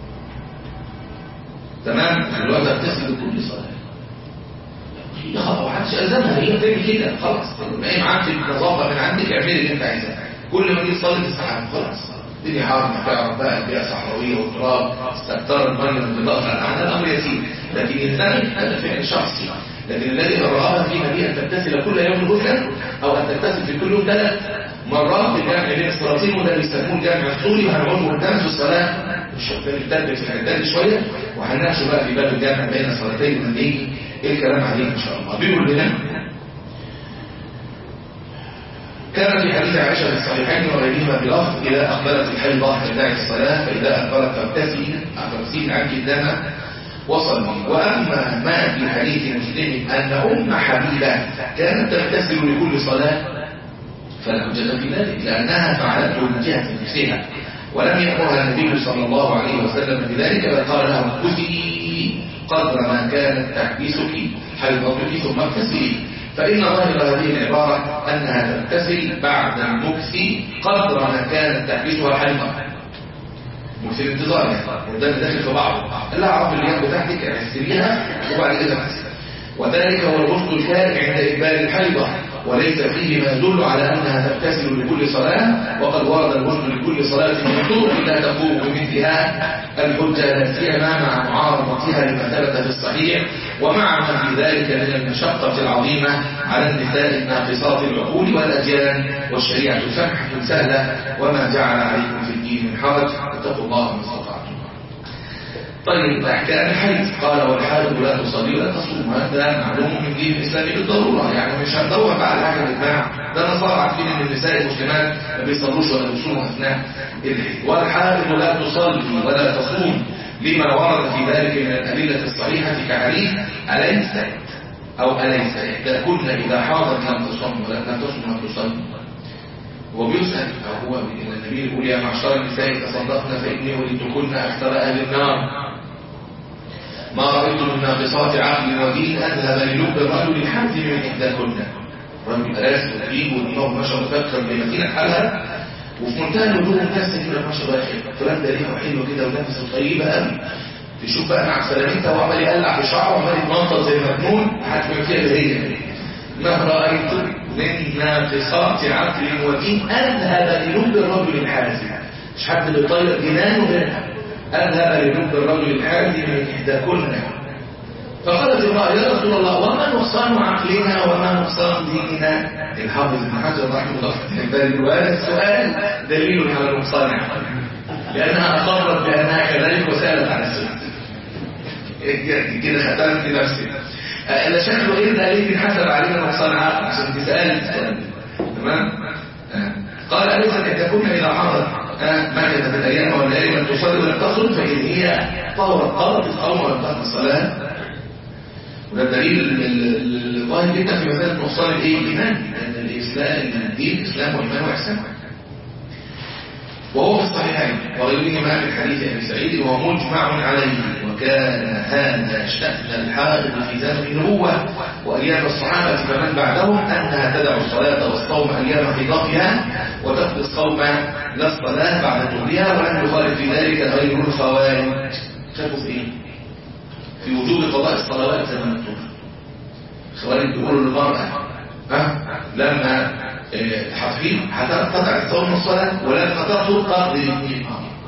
تمام الوقت تغتسل كل صلاه خلاص ما حدش الزمها هي بتعمل كده خلاص ما هي معاك النظافه من عندك اعملي اللي انت عايزاه كل ما تيجي تصلي تستحمل خلاص الدنيا حرب تعرف بقى البيئة صحراوية والتراب استكتر المية من الضغط عنها الأمر يسير لكن الثاني هذا فعل شخصي لكن الذي رآها فيها دي أن تغتسل كل يوم غسلا أو أن تغتسل في كل يوم ثلاث مرات الجامع بين الصلاتين وده بيسموه الجامع الطولي وهنقول قدام في الصلاة الشيطان التدرج في الحداد شوية وهنناقشه بقى في باب الجامع بين الصلاتين لما يجي الكلام عليه إن شاء الله بيقول لنا كان في حديث عائشة في الصحيحين وغيرهما بلفظ إذا أقبلت الحيضة فداعي الصلاة فإذا أقبلت فاغتسلي فاغتسلي عنك الدم وصلي وأما ما في حديث مسلم أن أم حبيبة كانت تغتسل لكل صلاة فلا حجة في ذلك لأنها فعلته من جهة نفسها ولم يأمرها النبي صلى الله عليه وسلم بذلك بل قال لها امكثي قدر ما كانت تحبسك حيضتك ثم اغتسلي فإن ظاهر هذه العبارة أنها تغتسل بعد المكث قدر ما كانت تحبسها حيضة مكث الانتظار يعني وده داخل في بعضه لا أعرف اليوم بتاعتك احسبيها وبعد كده اغتسل وذلك هو الغسل الكامل عند إقبال الحيضة وليس فيه ما يدل على أنها تغتسل لكل صلاة وقد ورد الغسل لكل صلاة مكتوب لا تقوم بمثلها الحجة لا سيما مع معارضتها لما ثبت في الصحيح ومع ما في ذلك من المشقة العظيمة على النساء الناقصات العقول والأديان والشريعة سمحة سهلة وما جعل عليكم في الدين من حرج اتقوا الله ما استطعتم طيب أحكام الحيض قال والحائض لا تصلي ولا تصوم هذا معلوم من دين الإسلام بالضرورة يعني مش هندور بقى على حاجة الإجماع ده أنا صار عارفين إن النساء المسلمات ما بيصلوش ولا بيصوموا أثناء الحيض والحائض لا تصلي ولا تصوم لما ورد في ذلك من الأدلة الصحيحة كحديث أليس أو أليس إحداكن إذا حاضت لم تصوم ولا لم تصوم لم تصلي هو بيسأل أو هو النبي يقول يا معشر النساء تصدقن فإني ولدتكن أكثر أهل النار ما رأيت من ناقصات عقل ودين أذهب للب الرجل الحمد من إحداكن رجل ألاس وتجيب ودماغه ما شاء الله فكر بمكينة حالها وفي منتهى الوجود مكسر كده ما شاء الله فلان ده ريحه حلو كده ونفسه طيبة قوي تشوف بقى مع سلامتها وعمال يقلع في شعره وعمال يتنطط زي المجنون هتبقى فيها اللي هي ما رأيت من ناقصات عقل ودين أذهب للب الرجل الحازم مش حد بيطير جنانه منها أذهب للب الرجل الحازم من إحداكن فقالت امرأة يا رسول الله وما نقصان عقلنا وما نقصان ديننا الحافظ ابن حجر رحمه الله بل وهذا السؤال دليل على نقصان عقلنا لأنها أقرت بأنها كذلك وسألت عن السؤال كده ختمت نفسي أنا شكله إيه ده ليه بنحسب علينا نقصان عقل عشان تسأل السؤال تمام قال أليس تكون إذا حضر ما كتبت الأيام والليالي لم تصلي ولم تصل فإن هي طورت قضت الصوم ولم تقضي الصلاة وده الدليل الظاهر جدا في مسألة نقصان الايه الايمان لان الاسلام الدين اسلام وايمان واحسان وهو في الصحيحين وغيرهما من حديث ابي سعيد وهو مجمع عليه وكان هذا شأن الحائض في زمن النبوة وأيام الصحابة فمن بعدهم أنها تدع الصلاة والصوم أيام حضافها وتقضي الصوم لا الصلاة بعد طولها ولم يخالف في ذلك غير الخوارج شافوا في ايه؟ في وجوب قضاء الصلوات زي ما نقول خوارج بيقولوا للمرأة ها لما حفيظ هتقطع الصوم والصلاة ولما تطهر تقضي الاثنين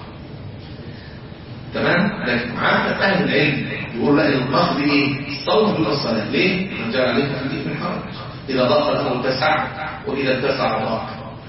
تمام لكن عامة أهل العلم يقول لا النقض ايه الصوم دون الصلاة ليه؟ من جعل عليكم في الدين من حرج إذا ضاق الأمر اتسع وإذا اتسع ضاق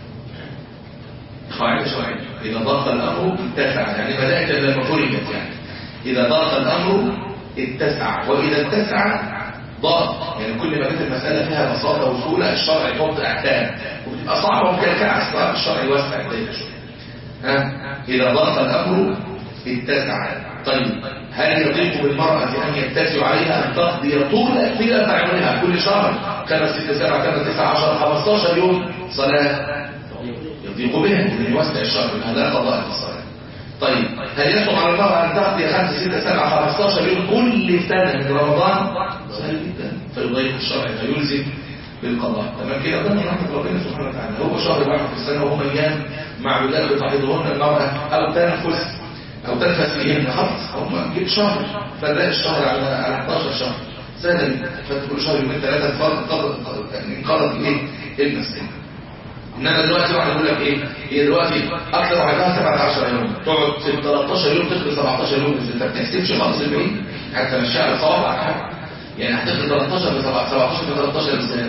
قاعدة شرعية إذا ضاق الأمر اتسع يعني بدأت لما فرجت يعني إذا ضاق الأمر اتسع وإذا اتسع ضاق يعني كل ما كانت المسألة فيها بساطة وسهولة الشرع يحط أحكام وبتبقى صعبة ومكلكعة الصراحة الشرع يوسع إليها شوية ها إذا ضاق الأمر اتسع طيب هل يطيق بالمرأة أن يتسع عليها أن تقضي طول طيلة عمرها كل شهر خمس ست سبع ثمان تسع عشر 15 يوم صلاة يضيق بها من يوسع الشهر هذا قضاء الصلاة طيب هل يصعب على المرأة أن تقضي 5 6 7 15 يوم كل سنة من رمضان سهل جدا فيضيق الشرع فيلزم بالقضاء تمام كده ده من رحمة ربنا سبحانه وتعالى هو شهر واحد في السنة وهم أيام معدودات بتحيضهن المرأة أو تنفس أو تنفس فيهن خلاص هم جيب شهر فنلاقي الشهر على على 11 شهر سهل فتقول شهر يومين ثلاثة انقرض ايه المسألة انما دلوقتي واحد يقول لك ايه هي دلوقتي اكثر واحدها 17 يوم تقعد 13 يوم تخلص 17 يوم بس انت ما بتحسبش خالص البعيد حتى مش على صوابعك يعني هتخلص 13 ل 17 ل 13 ازاي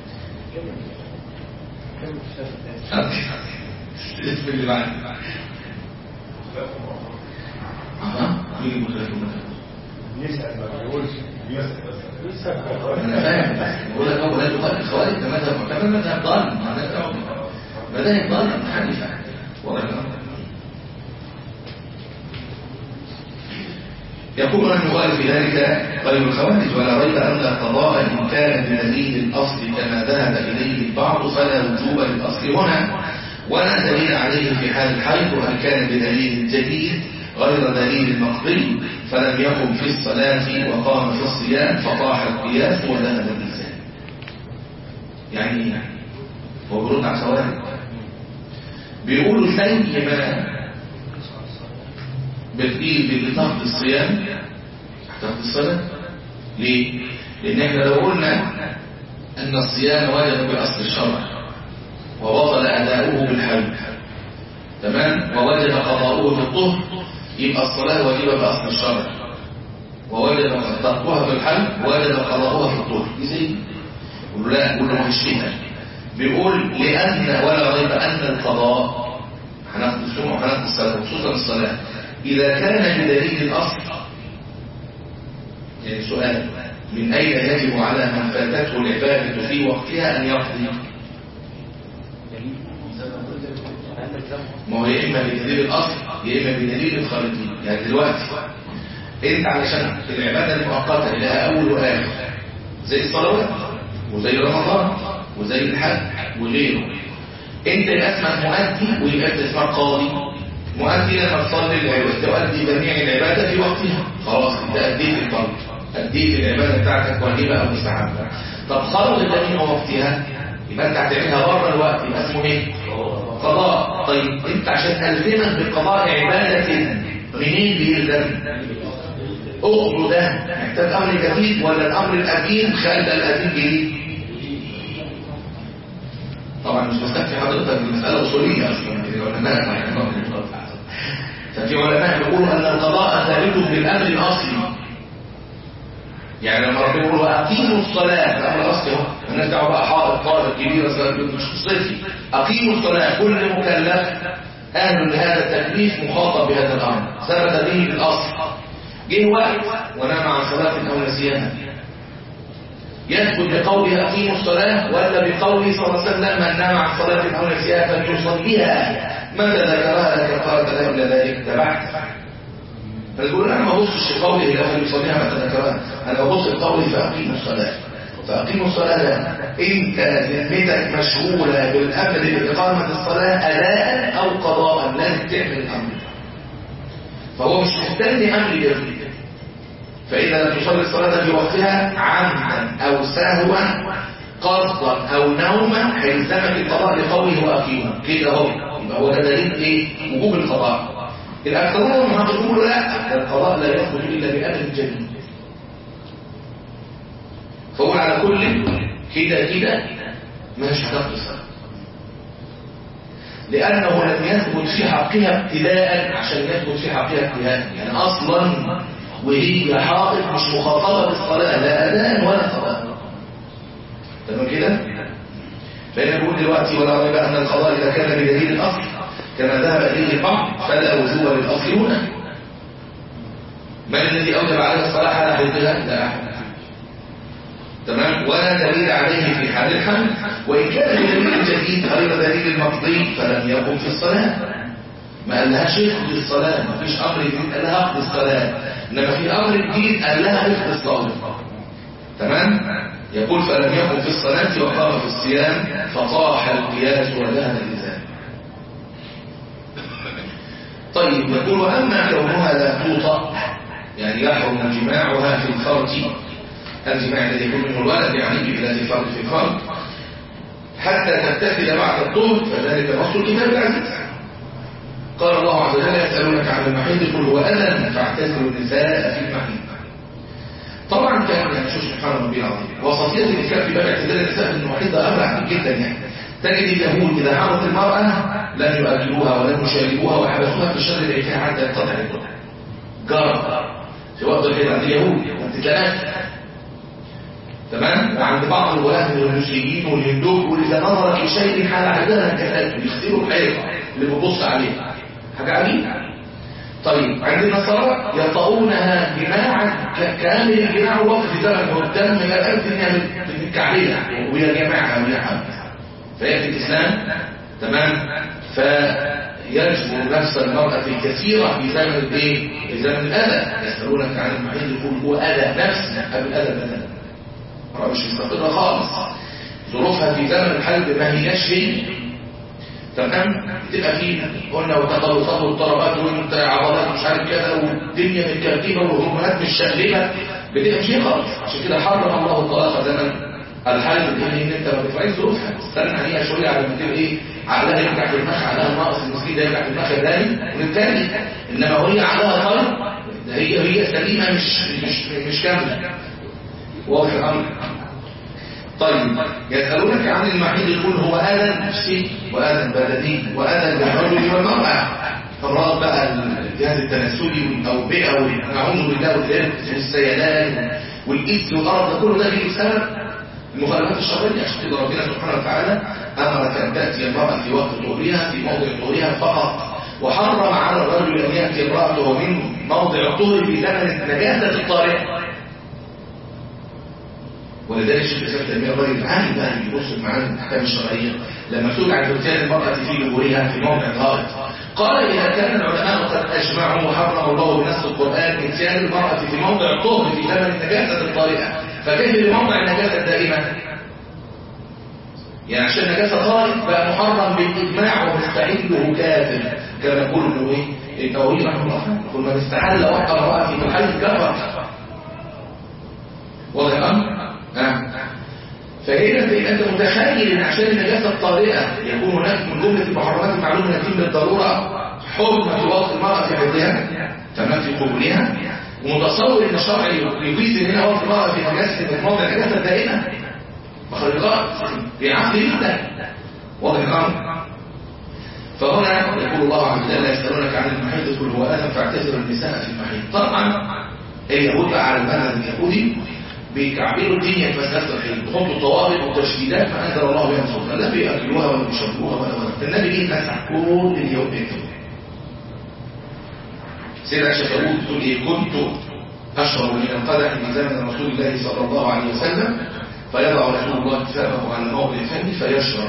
الاسم اللي بعد اها مين المخالف يسأل ما بيقولش يسأل انا فاهم بقول لك اول لا يقال الخوارج ده مذهب معتبر مذهب ضال معناته مذاهب ضال متحرفه واضح يقول المخالف في ذلك غير الخوارج ولا ريب ان قضاء ان كان بدليل الاصل كما ذهب اليه البعض فلا وجوب للاصل هنا ولا دليل عليه في حال الحيض وان كان بدليل جديد غير دليل المقضي فلم يقم في الصلاة وقام في الصيام فطاح القياس وذهب الإنسان يعني هو بيرد على خوارج بيقولوا زي ما بتقيل بتاخد الصيام هتاخد الصلاة ليه؟ لأن احنا لو قلنا أن الصيام واجب بأصل الشرع وبطل أداؤه بالحج تمام ووجب قضاؤه في الطهر يبقى الصلاة واجبة بأصل الشرع ووجب تركها في الحل ووجب قضاؤها في الطهر دي زي لا كل ما يشفيها بيقول لأن ولا ريب أن القضاء هناخد الصوم وهناخد الصلاة خصوصا الصلاة إذا كان بدليل الأصل يعني سؤال من أين يجب على من فاتته العبادة في وقتها أن يقضي ما هو يا إما بدليل الأصل يا إما بدليل الخارجي يعني دلوقتي أنت علشان العبادة المؤقتة لها أول وآخر زي الصلوات وزي رمضان وزي الحج وغيره أنت يبقى اسمك مؤدي ويبقى أنت اسمك قاضي مؤدي لما تصلي العبادة تؤدي جميع العبادة في وقتها خلاص أنت أديت الفرض أديت العبادة بتاعتك واجبة أو مستحبة طب خرج الدليل وقتها يبقى أنت هتعملها بره الوقت يبقى اسمه إيه؟ قضاء طيب انت عشان تلزمك بقضاء عبادة منين بيلزم اخره ده محتاج امر جديد ولا الامر القديم خلى القديم جديد طبعا مش مستكفي حضرتك المسألة أصولية أصلا العلماء ففي علماء يقولوا أن القضاء ثابت بالأمر الأصلي يعني لما ربنا يقول اقيموا الصلاه ده امر اصلي اهو الناس دعوه بقى حائط طالب كبير مش صيفي اقيموا الصلاه كل مكلف اهل لهذا التكليف مخاطب بهذا الامر ثبت به بالاصل جه وقت ونام عن صلاه او نسيها يثبت بقوله اقيموا الصلاه ولا بقوله صلى الله عليه وسلم من نام عن صلاه او نسيها فليصليها متى ذكرها لا كفاره له الا ذلك تبعت فيقول انا ما ببصش قولي الى ان يصليها متى ذكرها انا ببص لقولي فاقيموا الصلاه فاقيموا الصلاه ده انت ذمتك مشغوله بالامر باقامه الصلاه اداء او قضاء لازم تعمل الامر فهو مش مستني امر جديد فاذا لم تصلي الصلاه في وقتها عمدا او سهوا قصدا او نوما هيلزمك القضاء لقوله واقيموا كده اهو يبقى هو ده دليل ايه وجوب القضاء الأكثرون يقولوا لا القضاء لا يخرج إلا بأمر جديد فهو على كل كده كده مش هتاخد الصلاة لأنه لم يثبت في حقها ابتداء عشان يثبت في حقها ابتداء يعني أصلا وهي حائط مش مخاطبة بالصلاة لا أذان ولا صلاة تمام كده؟ فإن نقول دلوقتي ولا ريب أن القضاء إذا كان بدليل الأصل كما ذهب إليه البعض فلا وجوب للأصل هنا من الذي أوجب عليه الصلاة على حدها لا أحد تمام ولا دليل عليه في حال الحمل وإن كان بدليل جديد غير دليل المقضي فلم يقم في الصلاة ما قالهاش اخذ الصلاة ما فيش أمر جديد قال لها اخذ الصلاة إنما في أمر جديد قال لها اخذ الصلاة تمام يقول فلم يقم في الصلاة وقام في الصيام فطاح القياس وذهب اللسان طيب يقول أما كونها لا توطأ يعني يحرم جماعها في الفرج الجماع الذي يكون منه الولد يعني بإبلاغ الفرج في الفرج حتى تتخذ بعد الطهر فذلك نص الكتاب العزيز قال الله عز وجل يسألونك عن المحيض قل هو أذى فاعتزلوا النساء في المحيض طبعا كان يعني شوف سبحان ربي العظيم وصفية النساء في باب اعتزال النساء في المحيض أمر عجيب جدا يعني تجد اليهود إذا حضرت المرأة لم يؤكلوها ولم يشاركوها وحبسوها في الشر العفاء حتى ينقطع الدم جرى في وقت الحيض عند اليهود ما بتتلاقاش تمام وعند بعض الولاة من المسلمين والهندوك وإذا نظرت لشيء حال عندها كفاته يختيروا الحيض اللي بتبص عليه حاجة عجيبة طيب عند النصارى يطؤونها جماعا كامل الجماع وقت في زمن والدم من الأرض إنها بتتكعبلها وهي جماعة وهي حمد فيأتي الإسلام تمام فيجبر نفس المرأة الكثيرة في زمن الايه؟ في زمن الأذى يسألونك عن المحيط يقول هو أذى نفس قبل الأذى بدل مش مستقرة خالص ظروفها في زمن الحرب ما هياش هي تمام تبقى في قلنا وتقلصات واضطرابات وانت عضلات مش عارف كذا والدنيا متكركبه والهرمونات مش شغاله بتبقى مش هي خالص عشان كده حرم الله الطلاق زمن الحرب ان انت ما بتراعيش ظروفها تستنى عليها شويه على ما تبقى ايه عقلها يرجع في المخ عقلها ناقص المسكين ده يرجع في المخ الثاني والثاني انما وهي عقلها طيب هي هي سليمه مش مش مش كامله واضح الامر طيب يسألونك عن المحيط يقول هو أذى نفسي وأذى بدني وأذى للرجل والمرأة فالرأى بقى الجهاز التناسلي والأوبئة ونعوذ بالله والسيلان والإثم والأرض ده كله ده ليه بسبب المخالفات الشرعية عشان كده ربنا سبحانه وتعالى أمرك أن تأتي المرأة في وقت طهورها في موضع طهورها فقط وحرم على الرجل أن يأتي امرأته من موضع الطهر في زمن النجاسة الطارئة ولذلك الشيخ الاسلام تيميه الراجل عالم بقى اللي بيبص معاه الاحكام الشرعيه لما سئل عن اتيان المراه في جمهورها في موضع الغائط قال اذا كان العلماء قد اجمعوا وحرم الله بنص القران اتيان المراه في موضع الطهر في زمن النجاسه الطارئه فكيف بموضع النجاسه الدائمه؟ يعني عشان النجاسه طارئ بقى محرم بالاجماع ومستحله كافر كما يقول انه ايه؟ النووي رحمه الله يقول من استحل وقع امراه في محل كفر واضح الامر؟ نعم فهنا تبقى انت متخيل ان عشان النجاسه الطارئه يكون هناك من جمله المحرمات المعلومه التي بالضروره حكم في وقت المراه في حيضها تمام في قبولها ومتصور ان الشرع يجيز ان هنا وقت المراه في نجاسه من موضع النجاسه الدائمه مخرجات في عقل جدا واضح الامر فهنا يقول الله عز وجل يسالونك عن المحيط قل هو اذى فاعتذروا النساء في المحيط طبعا اليهود بقى على المنهج اليهودي بيكعبلوا الدنيا في مسألة الحين بيحطوا طوارئ وتشديدات ما أنزل الله بها سلطان لا بيأكلوها ولا بيشربوها ولا ولا فالنبي ليه مسح كل اليوم بيكتب سيدنا عائشة داوود تقول إيه كنت أشرب من القدح من زمن رسول الله صلى الله عليه وسلم فيضع رسول الله كتابه على موضع فمي فيشرب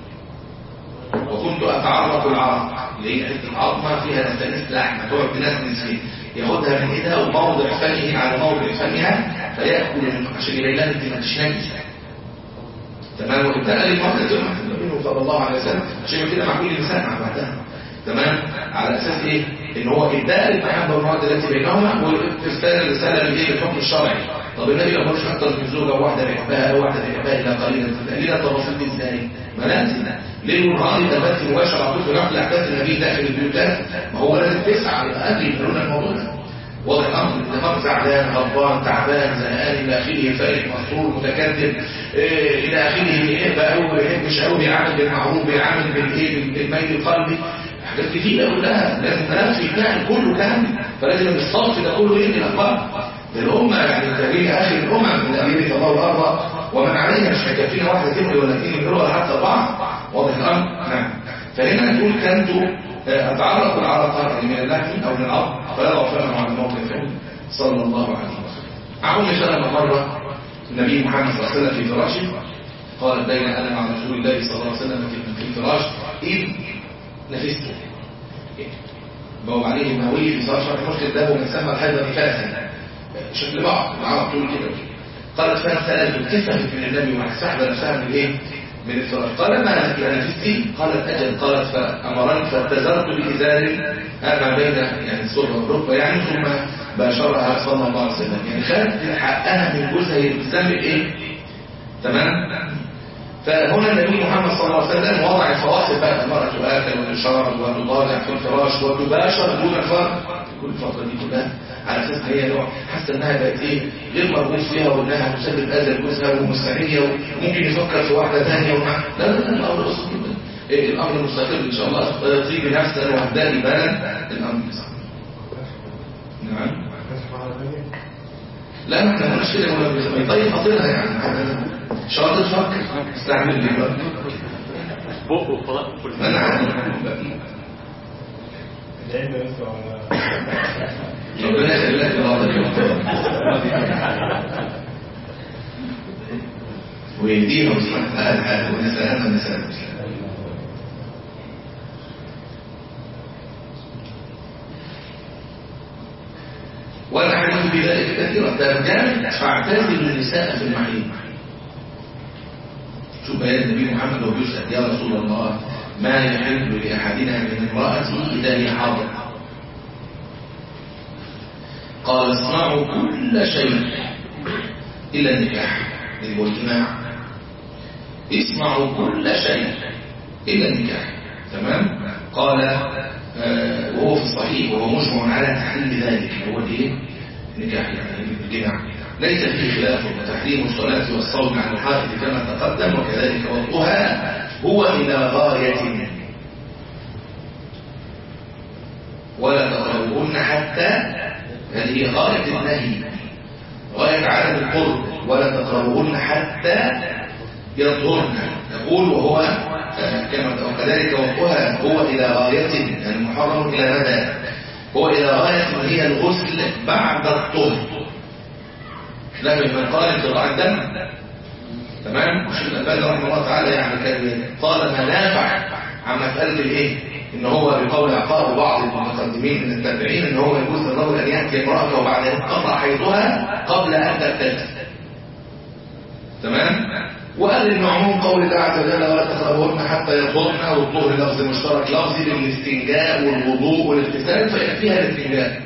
وكنت أتعرق العرق اللي هي حته العظمه فيها نسانيس لحمه تقعد تنسنس فيه ياخدها من ايدها وموضع فمه على موضع فمها فيأكل عشان يبين لها انت مش نجسه تمام وابتلى للمرأة زي ما النبي صلى الله عليه وسلم عشان كده مع كل انسان مع بعضها تمام على اساس ايه ان هو ابداء المحبه والموده التي بينهما وارسال الرساله اللي هي بالحكم الشرعي طب النبي ما قالش اكتر من زوجه واحده بيحبها او واحده بيحبها الا قليلا تقليل التفاصيل دي ازاي ما لازم ليه والرأي ده بس مباشر على طول في نقل احداث النبي داخل البيوتات ما هو لازم تسعى يبقى قبل يقولون الموضوع ده واضح الامر الدماغ زعلان غضبان تعبان زهقان الى اخره فارق مسرور متكدر إيه الى اخره بيحب قوي ما بيحبش قوي بيعامل بالمعروف بيعامل بالايه بالميل القلبي حاجات كتيره كلها لازم تنفي بتاعي كله كامل فلازم الصف ده كله ينقل الاخبار ده الامه يعني تاريخ اخر الامم من اميره الله الارض ومن عليها مش هيكفينا واحده تملي ولا اثنين يملوا ولا حتى اربعه واضح الامر نعم فهنا نقول كنت اتعرض العرق من اللحم او من العظم فلا فهم على الموقف صلى الله عليه وسلم عن ام سلمه مره النبي محمد صلى الله عليه وسلم في فراشه قالت بين انا مع رسول الله صلى الله عليه وسلم في الفراش اذ نفست بوب عليه المهوي في صلاه شرح مشكل ده ومن سمى الحيض نفاسا شكل بعض العرب طول كده قالت فسالت كسفت من النبي وسحب نفسها من ايه من الفراش قال ما لك انا في قالت اجل قالت فامرني فاتزرت بازار ما بين يعني السره والركبه يعني ثم باشرها صلى الله عليه وسلم يعني خدت حقها من جوزها يلزم ايه تمام فهنا النبي محمد صلى الله عليه وسلم وضع الفواصل بقى المرأة تآكل وتشرب وتضاجع في الفراش وتباشر دون فرق كل الفتره دي كلها على اساس هي نوع حاسه انها بقت ايه غير مرغوب فيها وانها مسبب اذى لجوزها ومستعيه وممكن يفكر في واحده ثانيه ومع لا لا لا الامر بسيط جدا إيه الامر مستقر ان شاء الله طيب نفسا وهداني بالا الامر صعب نعم لا ما احنا مش كده ولا طيب خاطرها يعني شاطر فكر استعمل لي بقى بقه فضاء كل انا عارف العلم يسوع ربنا يخلي لك الغلط ويهديهم سبحانه وتعالى ونسألنا ونسأل والأحاديث بذلك كثيرة ترجم فاعتزل النساء في المحيط شوف بيان النبي محمد وهو بيسأل يا رسول الله ما يحل لأحدنا من امرأته إذا هي حاضر قال اصنعوا كل شيء إلى النكاح اللي هو الجماع اصنعوا كل شيء إلى النكاح تمام قال آه وهو في الصحيح وهو مجمع على تحريم ذلك هو الايه النكاح يعني الجماع ليس فيه خلاف وتحريم الصلاة والصوم عن الحائض كما تقدم وكذلك وضعها هو إلى غاية ولا تقربوهن حتى هذه غاية النهي غاية عدم القرب ولا تقربوهن حتى يطهرن يقول وهو آه، كما وكذلك وقوها هو إلى غاية يعني محرم إلى مدى هو إلى غاية هي الغسل بعد الطهر لكن من قال انقطاع الدم تمام الشيخ الألباني رحمه الله تعالى يعني كان طالما نافع عن مسألة الايه ان هو بقول عقاب بعض المتقدمين من التابعين ان هو يجوز للرجل ان ياتي امراته وبعد انقطع حيضها قبل ان تغتسل تمام وقال ان عموم قول الله عز وجل ولا تقربوهن حتى يطهرن والطهر لفظ مشترك لفظي للاستنجاء والوضوء والاغتسال فيكفيها الاستنجاء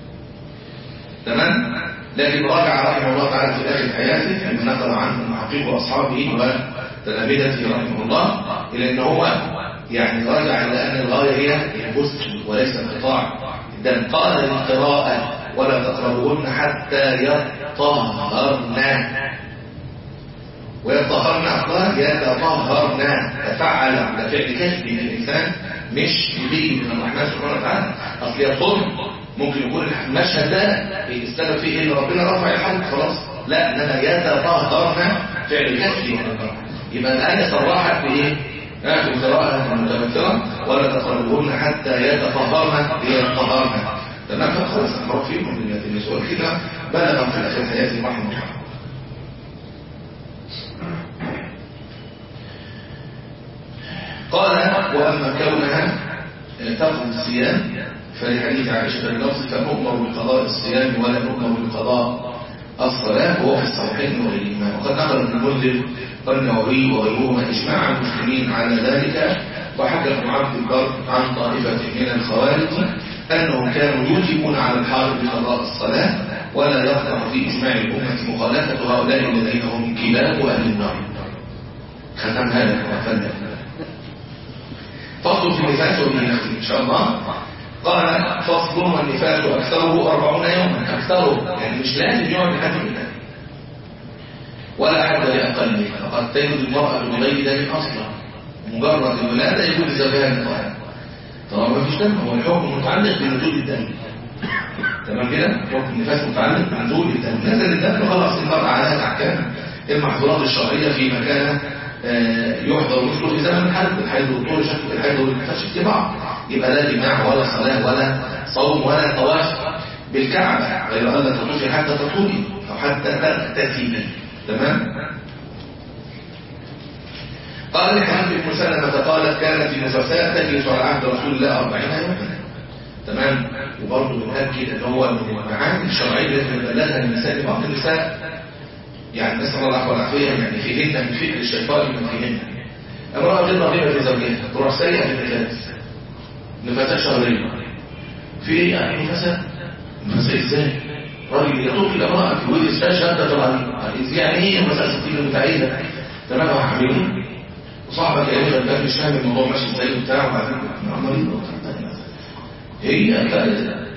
تمام لكن راجع رحمه الله تعالى في اخر حياته فيما نقل عنه محقق اصحابه وتلامذته رحمه الله الى ان هو يعني راجع الى ان الغايه هي الغسل وليس انقطاع الدم قال للقراءه ولا تقربوهن حتى يطهرن ويطهرن أصلا يتطهرن تفعل ده فعل كسبي من الإنسان مش بيجي من الرحمن سبحانه وتعالى أصل يطهر ممكن يكون المشهد ده السبب فيه إن ربنا رفع الحد خلاص لا إنما يتطهرن فعل كسبي يبقى الآية صرحت بإيه؟ آه، في القراءة المتمثلة ولا تقربوهن حتى يتطهرن ليتطهرن تمام فخلاص أمر فيكم من النسوء كده بلغ في آخر حياته رحمه الله قال وأما كونها تقضي الصيام فلحديث عائشة بلفظ فنؤمر بقضاء الصيام ولا نؤمر بقضاء الصلاة وهو في الصحيحين وغيرهما وقد نقل ابن المنذر والنووي وغيرهما إجماع المسلمين على ذلك وحكى ابن عبد البر عن طائفة من الخوارج أنهم كانوا يوجبون على الحارب بقضاء الصلاة ولا يقطع في إجماع الأمة مخالفة هؤلاء الذين هم كلاب أهل النار ختم هذا وفلت فصل في النفاس وبه نختم إن شاء الله قال فصل والنفاس أكثره أربعون يوما أكثره يعني مش لازم يقعد لحد من ولا حد لأقل فقد تجد المرأة بغير دم أصلا مجرد الولادة يكون زوجها الطاهر طبعا ما فيش دم هو الحكم متعلق بنزول الدم تمام كده حكم النفاس متعلق بنزول الدم نزل الدم خلاص المرأة عليها تحكام المحظورات الشرعية في مكان يحضر مثله في زمن الحيض الحيض والطول شكل الحيض والنفاس في بعض يبقى لا جماع ولا صلاة ولا صوم ولا طواف بالكعبة غير أن تطوفي حتى تطولي أو حتى تغتسلي تمام قال لحمد بن سلمة قالت كانت النفساء تجلس على عهد رسول الله أربعين يوما تمام وبرضه بنأكد ان هو من المعاني الشرعية التي بلغها النساء بعض النساء يعني نسأل الله والعافية يعني فيهن من فكر الشيطان من فيهن امرأة غير رغيبة في زوجها تروح سيئة في النفاس نفاسات شهرية في يعني نفاسة نفاسة ازاي؟ راجل يطوف الامرأة في وجه الشاشة طبعا يعني ايه مسألة ستين المتعيدة تمام يا حبيبي وصاحبك يا ابني غلبان مش فاهم الموضوع ماشي ازاي وبتاع وبعدين مريض هي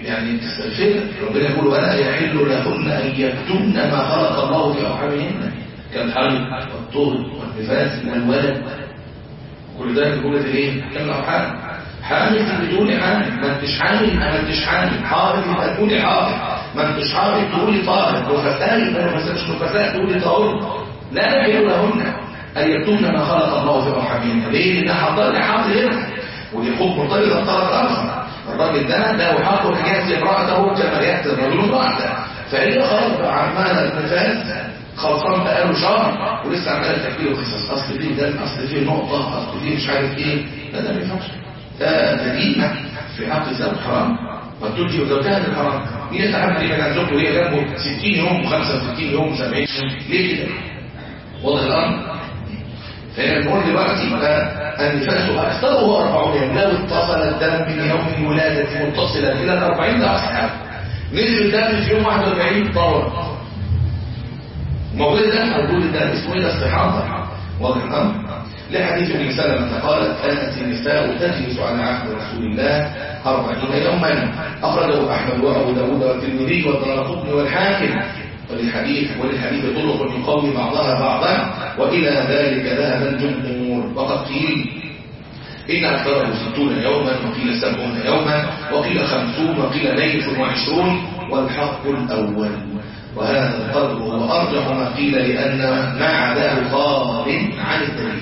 يعني تستغفر ربنا يقول ولا يحل لهن ان يكتمن ما خلق الله في ارحامهن كالحمل والطهر والنفاس والولد كل ده جمله الايه؟ كم الارحام حامل بدون حامل ما انتش حامل ما انتش حامل حائض يبقى تقولي حائض ما انتش حائض تقولي طاهر نفساء يبقى ما مش نفساء تقولي طاهر لا يحل لهن ان يكتمن ما خلق الله في ارحامهن ليه؟ لان حضر لي حاضر هنا ودي حكم مرتبط بطرف اخر الراجل ده له حق ان ياتي امراته كما ياتي الرجل امراته فهي خلاص عماله النفاس خلصان بقاله شهر ولسه عماله تحكي له قصص اصل فيه ده اصل فيه نقطه اصل فيه مش عارف ايه لا ده ما ينفعش ده دليل في حق الزوج حرام وتلجي زوجها للحرام مين يتحمل ليه كان زوجته وهي جنبه 60 يوم و65 يوم و70 يوم ليه كده؟ واضح الامر فهنا بنقول دلوقتي النفاس اكثره 40 يوم لو اتصل الدم من يوم الولاده متصلا الى ال 40 ده اصحاب نزل الدم في يوم 41 طور موجود الدم موجود الدم اسمه ايه الاستحاضه واضح الامر لحديث ابن سلمة قالت كانت النساء تجلس على عهد رسول الله أربعين يوما أخرجه أحمد وأبو داود والترمذي والدارقطني والحاكم وللحديث وللحديث طرق يقوي بعضها بعضا وإلى ذلك ذهب الجمهور وقد قيل إن أكثره ستون يوما وقيل سبعون يوما وقيل خمسون وقيل ليلة وعشرون والحق الأول وهذا القدر هو أرجح ما قيل لأن ما عداه خارج عن الدليل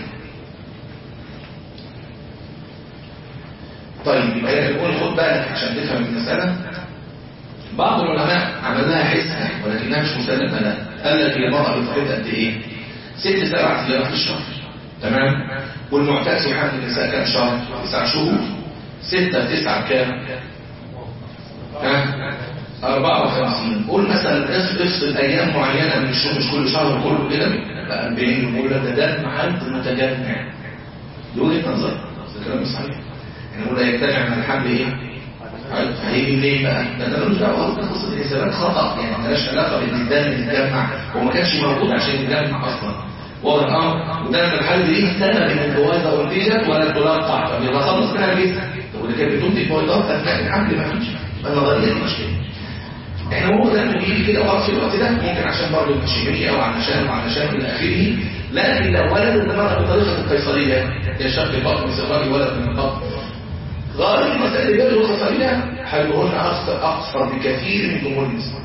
طيب يبقى نقول خد بالك عشان تفهم المسألة بعض العلماء عملها حسنة ولكنها مش مسلمة لا قال لك المرأة بتحيط قد ايه؟ ست سبع ايام في الشهر تمام؟ والمعتاد في حمل النساء كام شهر؟ تسع شهور ستة تسعة كام؟ ها؟ 54 قول مثلا افصل ايام معينة من الشهور مش كل شهر كله كده بقى 40 يقول لك ده ده محل متجمع دي وجهة نظر ده كلام مش صحيح يعني نقول يجتمع من الحمل ايه؟ هيجي ليه بقى؟ ده ده ملوش دعوه قصه الحسابات خطا يعني مالهاش علاقه بان الدم يتجمع هو ما كانش موجود عشان يتجمع اصلا واضح الامر وده في الحال دي سبب ان الجوازه انتجت ولا تلقح طب يبقى خلص منها ليه؟ طب واللي كانت بتنتج فويضات اثناء الحمل ما فيش النظريه دي مشكله احنا هو ده بيجي كده وخلاص في الوقت ده ممكن عشان برضه التشريعي او علشان وعلشان الى اخره لكن لو ولد المرأة بطريقه القيصريه هي شق البطن بصغار ولد من البطن غالب المسائل اللي جابوا القيصريه حجمهن اقصر بكثير من جمهور النساء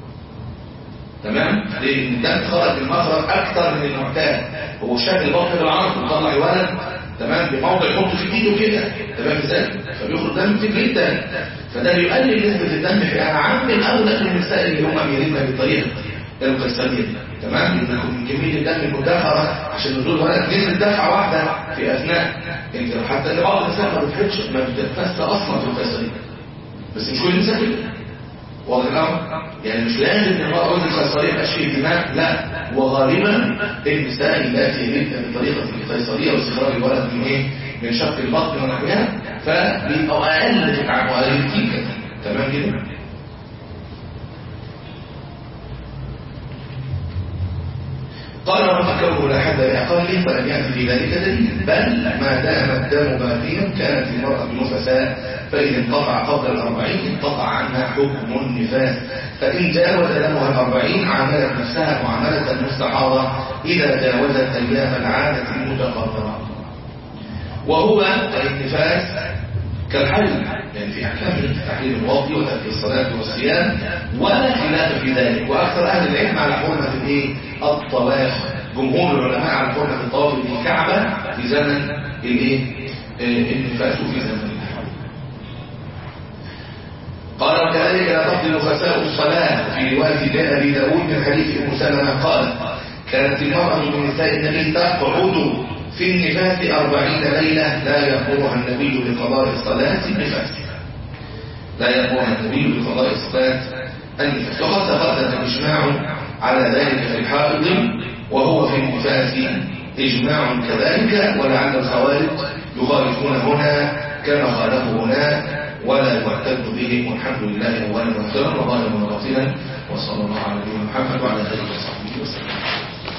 تمام لان الدم خرج المخرج اكثر من المعتاد هو شكل البطن بالعرض وطلع ولد تمام بموضع يحط في ايده كده تمام ازاي فبيخرج دم كتير جدا فده بيقلل نسبه الدم في اعم الاولى من النساء اللي هم بيريدنا بطريقه القيصريه دي تمام من كميه الدم المدخره عشان نزول ولد نزل دفعه واحده في اثناء انت حتى ان بعض النساء ما بتحبش ما بتتفسى اصلا في القيصريه بس مش كل النساء كده واضح الامر يعني مش لازم ان المرأة وزن القيصريه يبقى شيء اهتمام لا وغالبا النساء التي يريدن بطريقه القيصريه واستخراج الولد من ايه من شق البطن ونحوها فبيبقوا اقل في التعب واقل كتير تمام كده قال وفكره لا حد لعقاله فلم يأتي في ذلك دليل بل ما دام الدم باقيا كانت المرأة نفساء فإن انقطع قبل الأربعين انقطع عنها حكم النفاس فإن جاوز دمها الأربعين عاملت نفسها معاملة المستحاضة إذا جاوزت أيام العادة المتقدرة وهو النفاس كالحل يعني في أحكام التحليل الواطي وترك الصلاة والصيام ولا خلاف في ذلك وأكثر أهل العلم على حرمة الإيه؟ الطواف جمهور العلماء على حرمة الطواف بالكعبة في زمن الإيه؟ النفاس في زمن الحرب قال وكذلك لا تفضل خساء الصلاة في رواية جاء أبي داود من حديث أم سلمة قال كانت المرأة من نساء النبي تقعد في النفاس أربعين ليلة لا يأمرها النبي بقضاء الصلاة النفاس لا يأمرها النبي بقضاء الصلاة النفاس وقد تقدم الإجماع على ذلك في الحائض وهو في النفاس إجماع كذلك ولعل الخوارج يخالفون هنا كما خالفوا هنا ولا يعتد بهم والحمد لله أولا وآخرا وظاهرا وباطنا وصلى الله على نبينا محمد وعلى آله وصحبه وسلم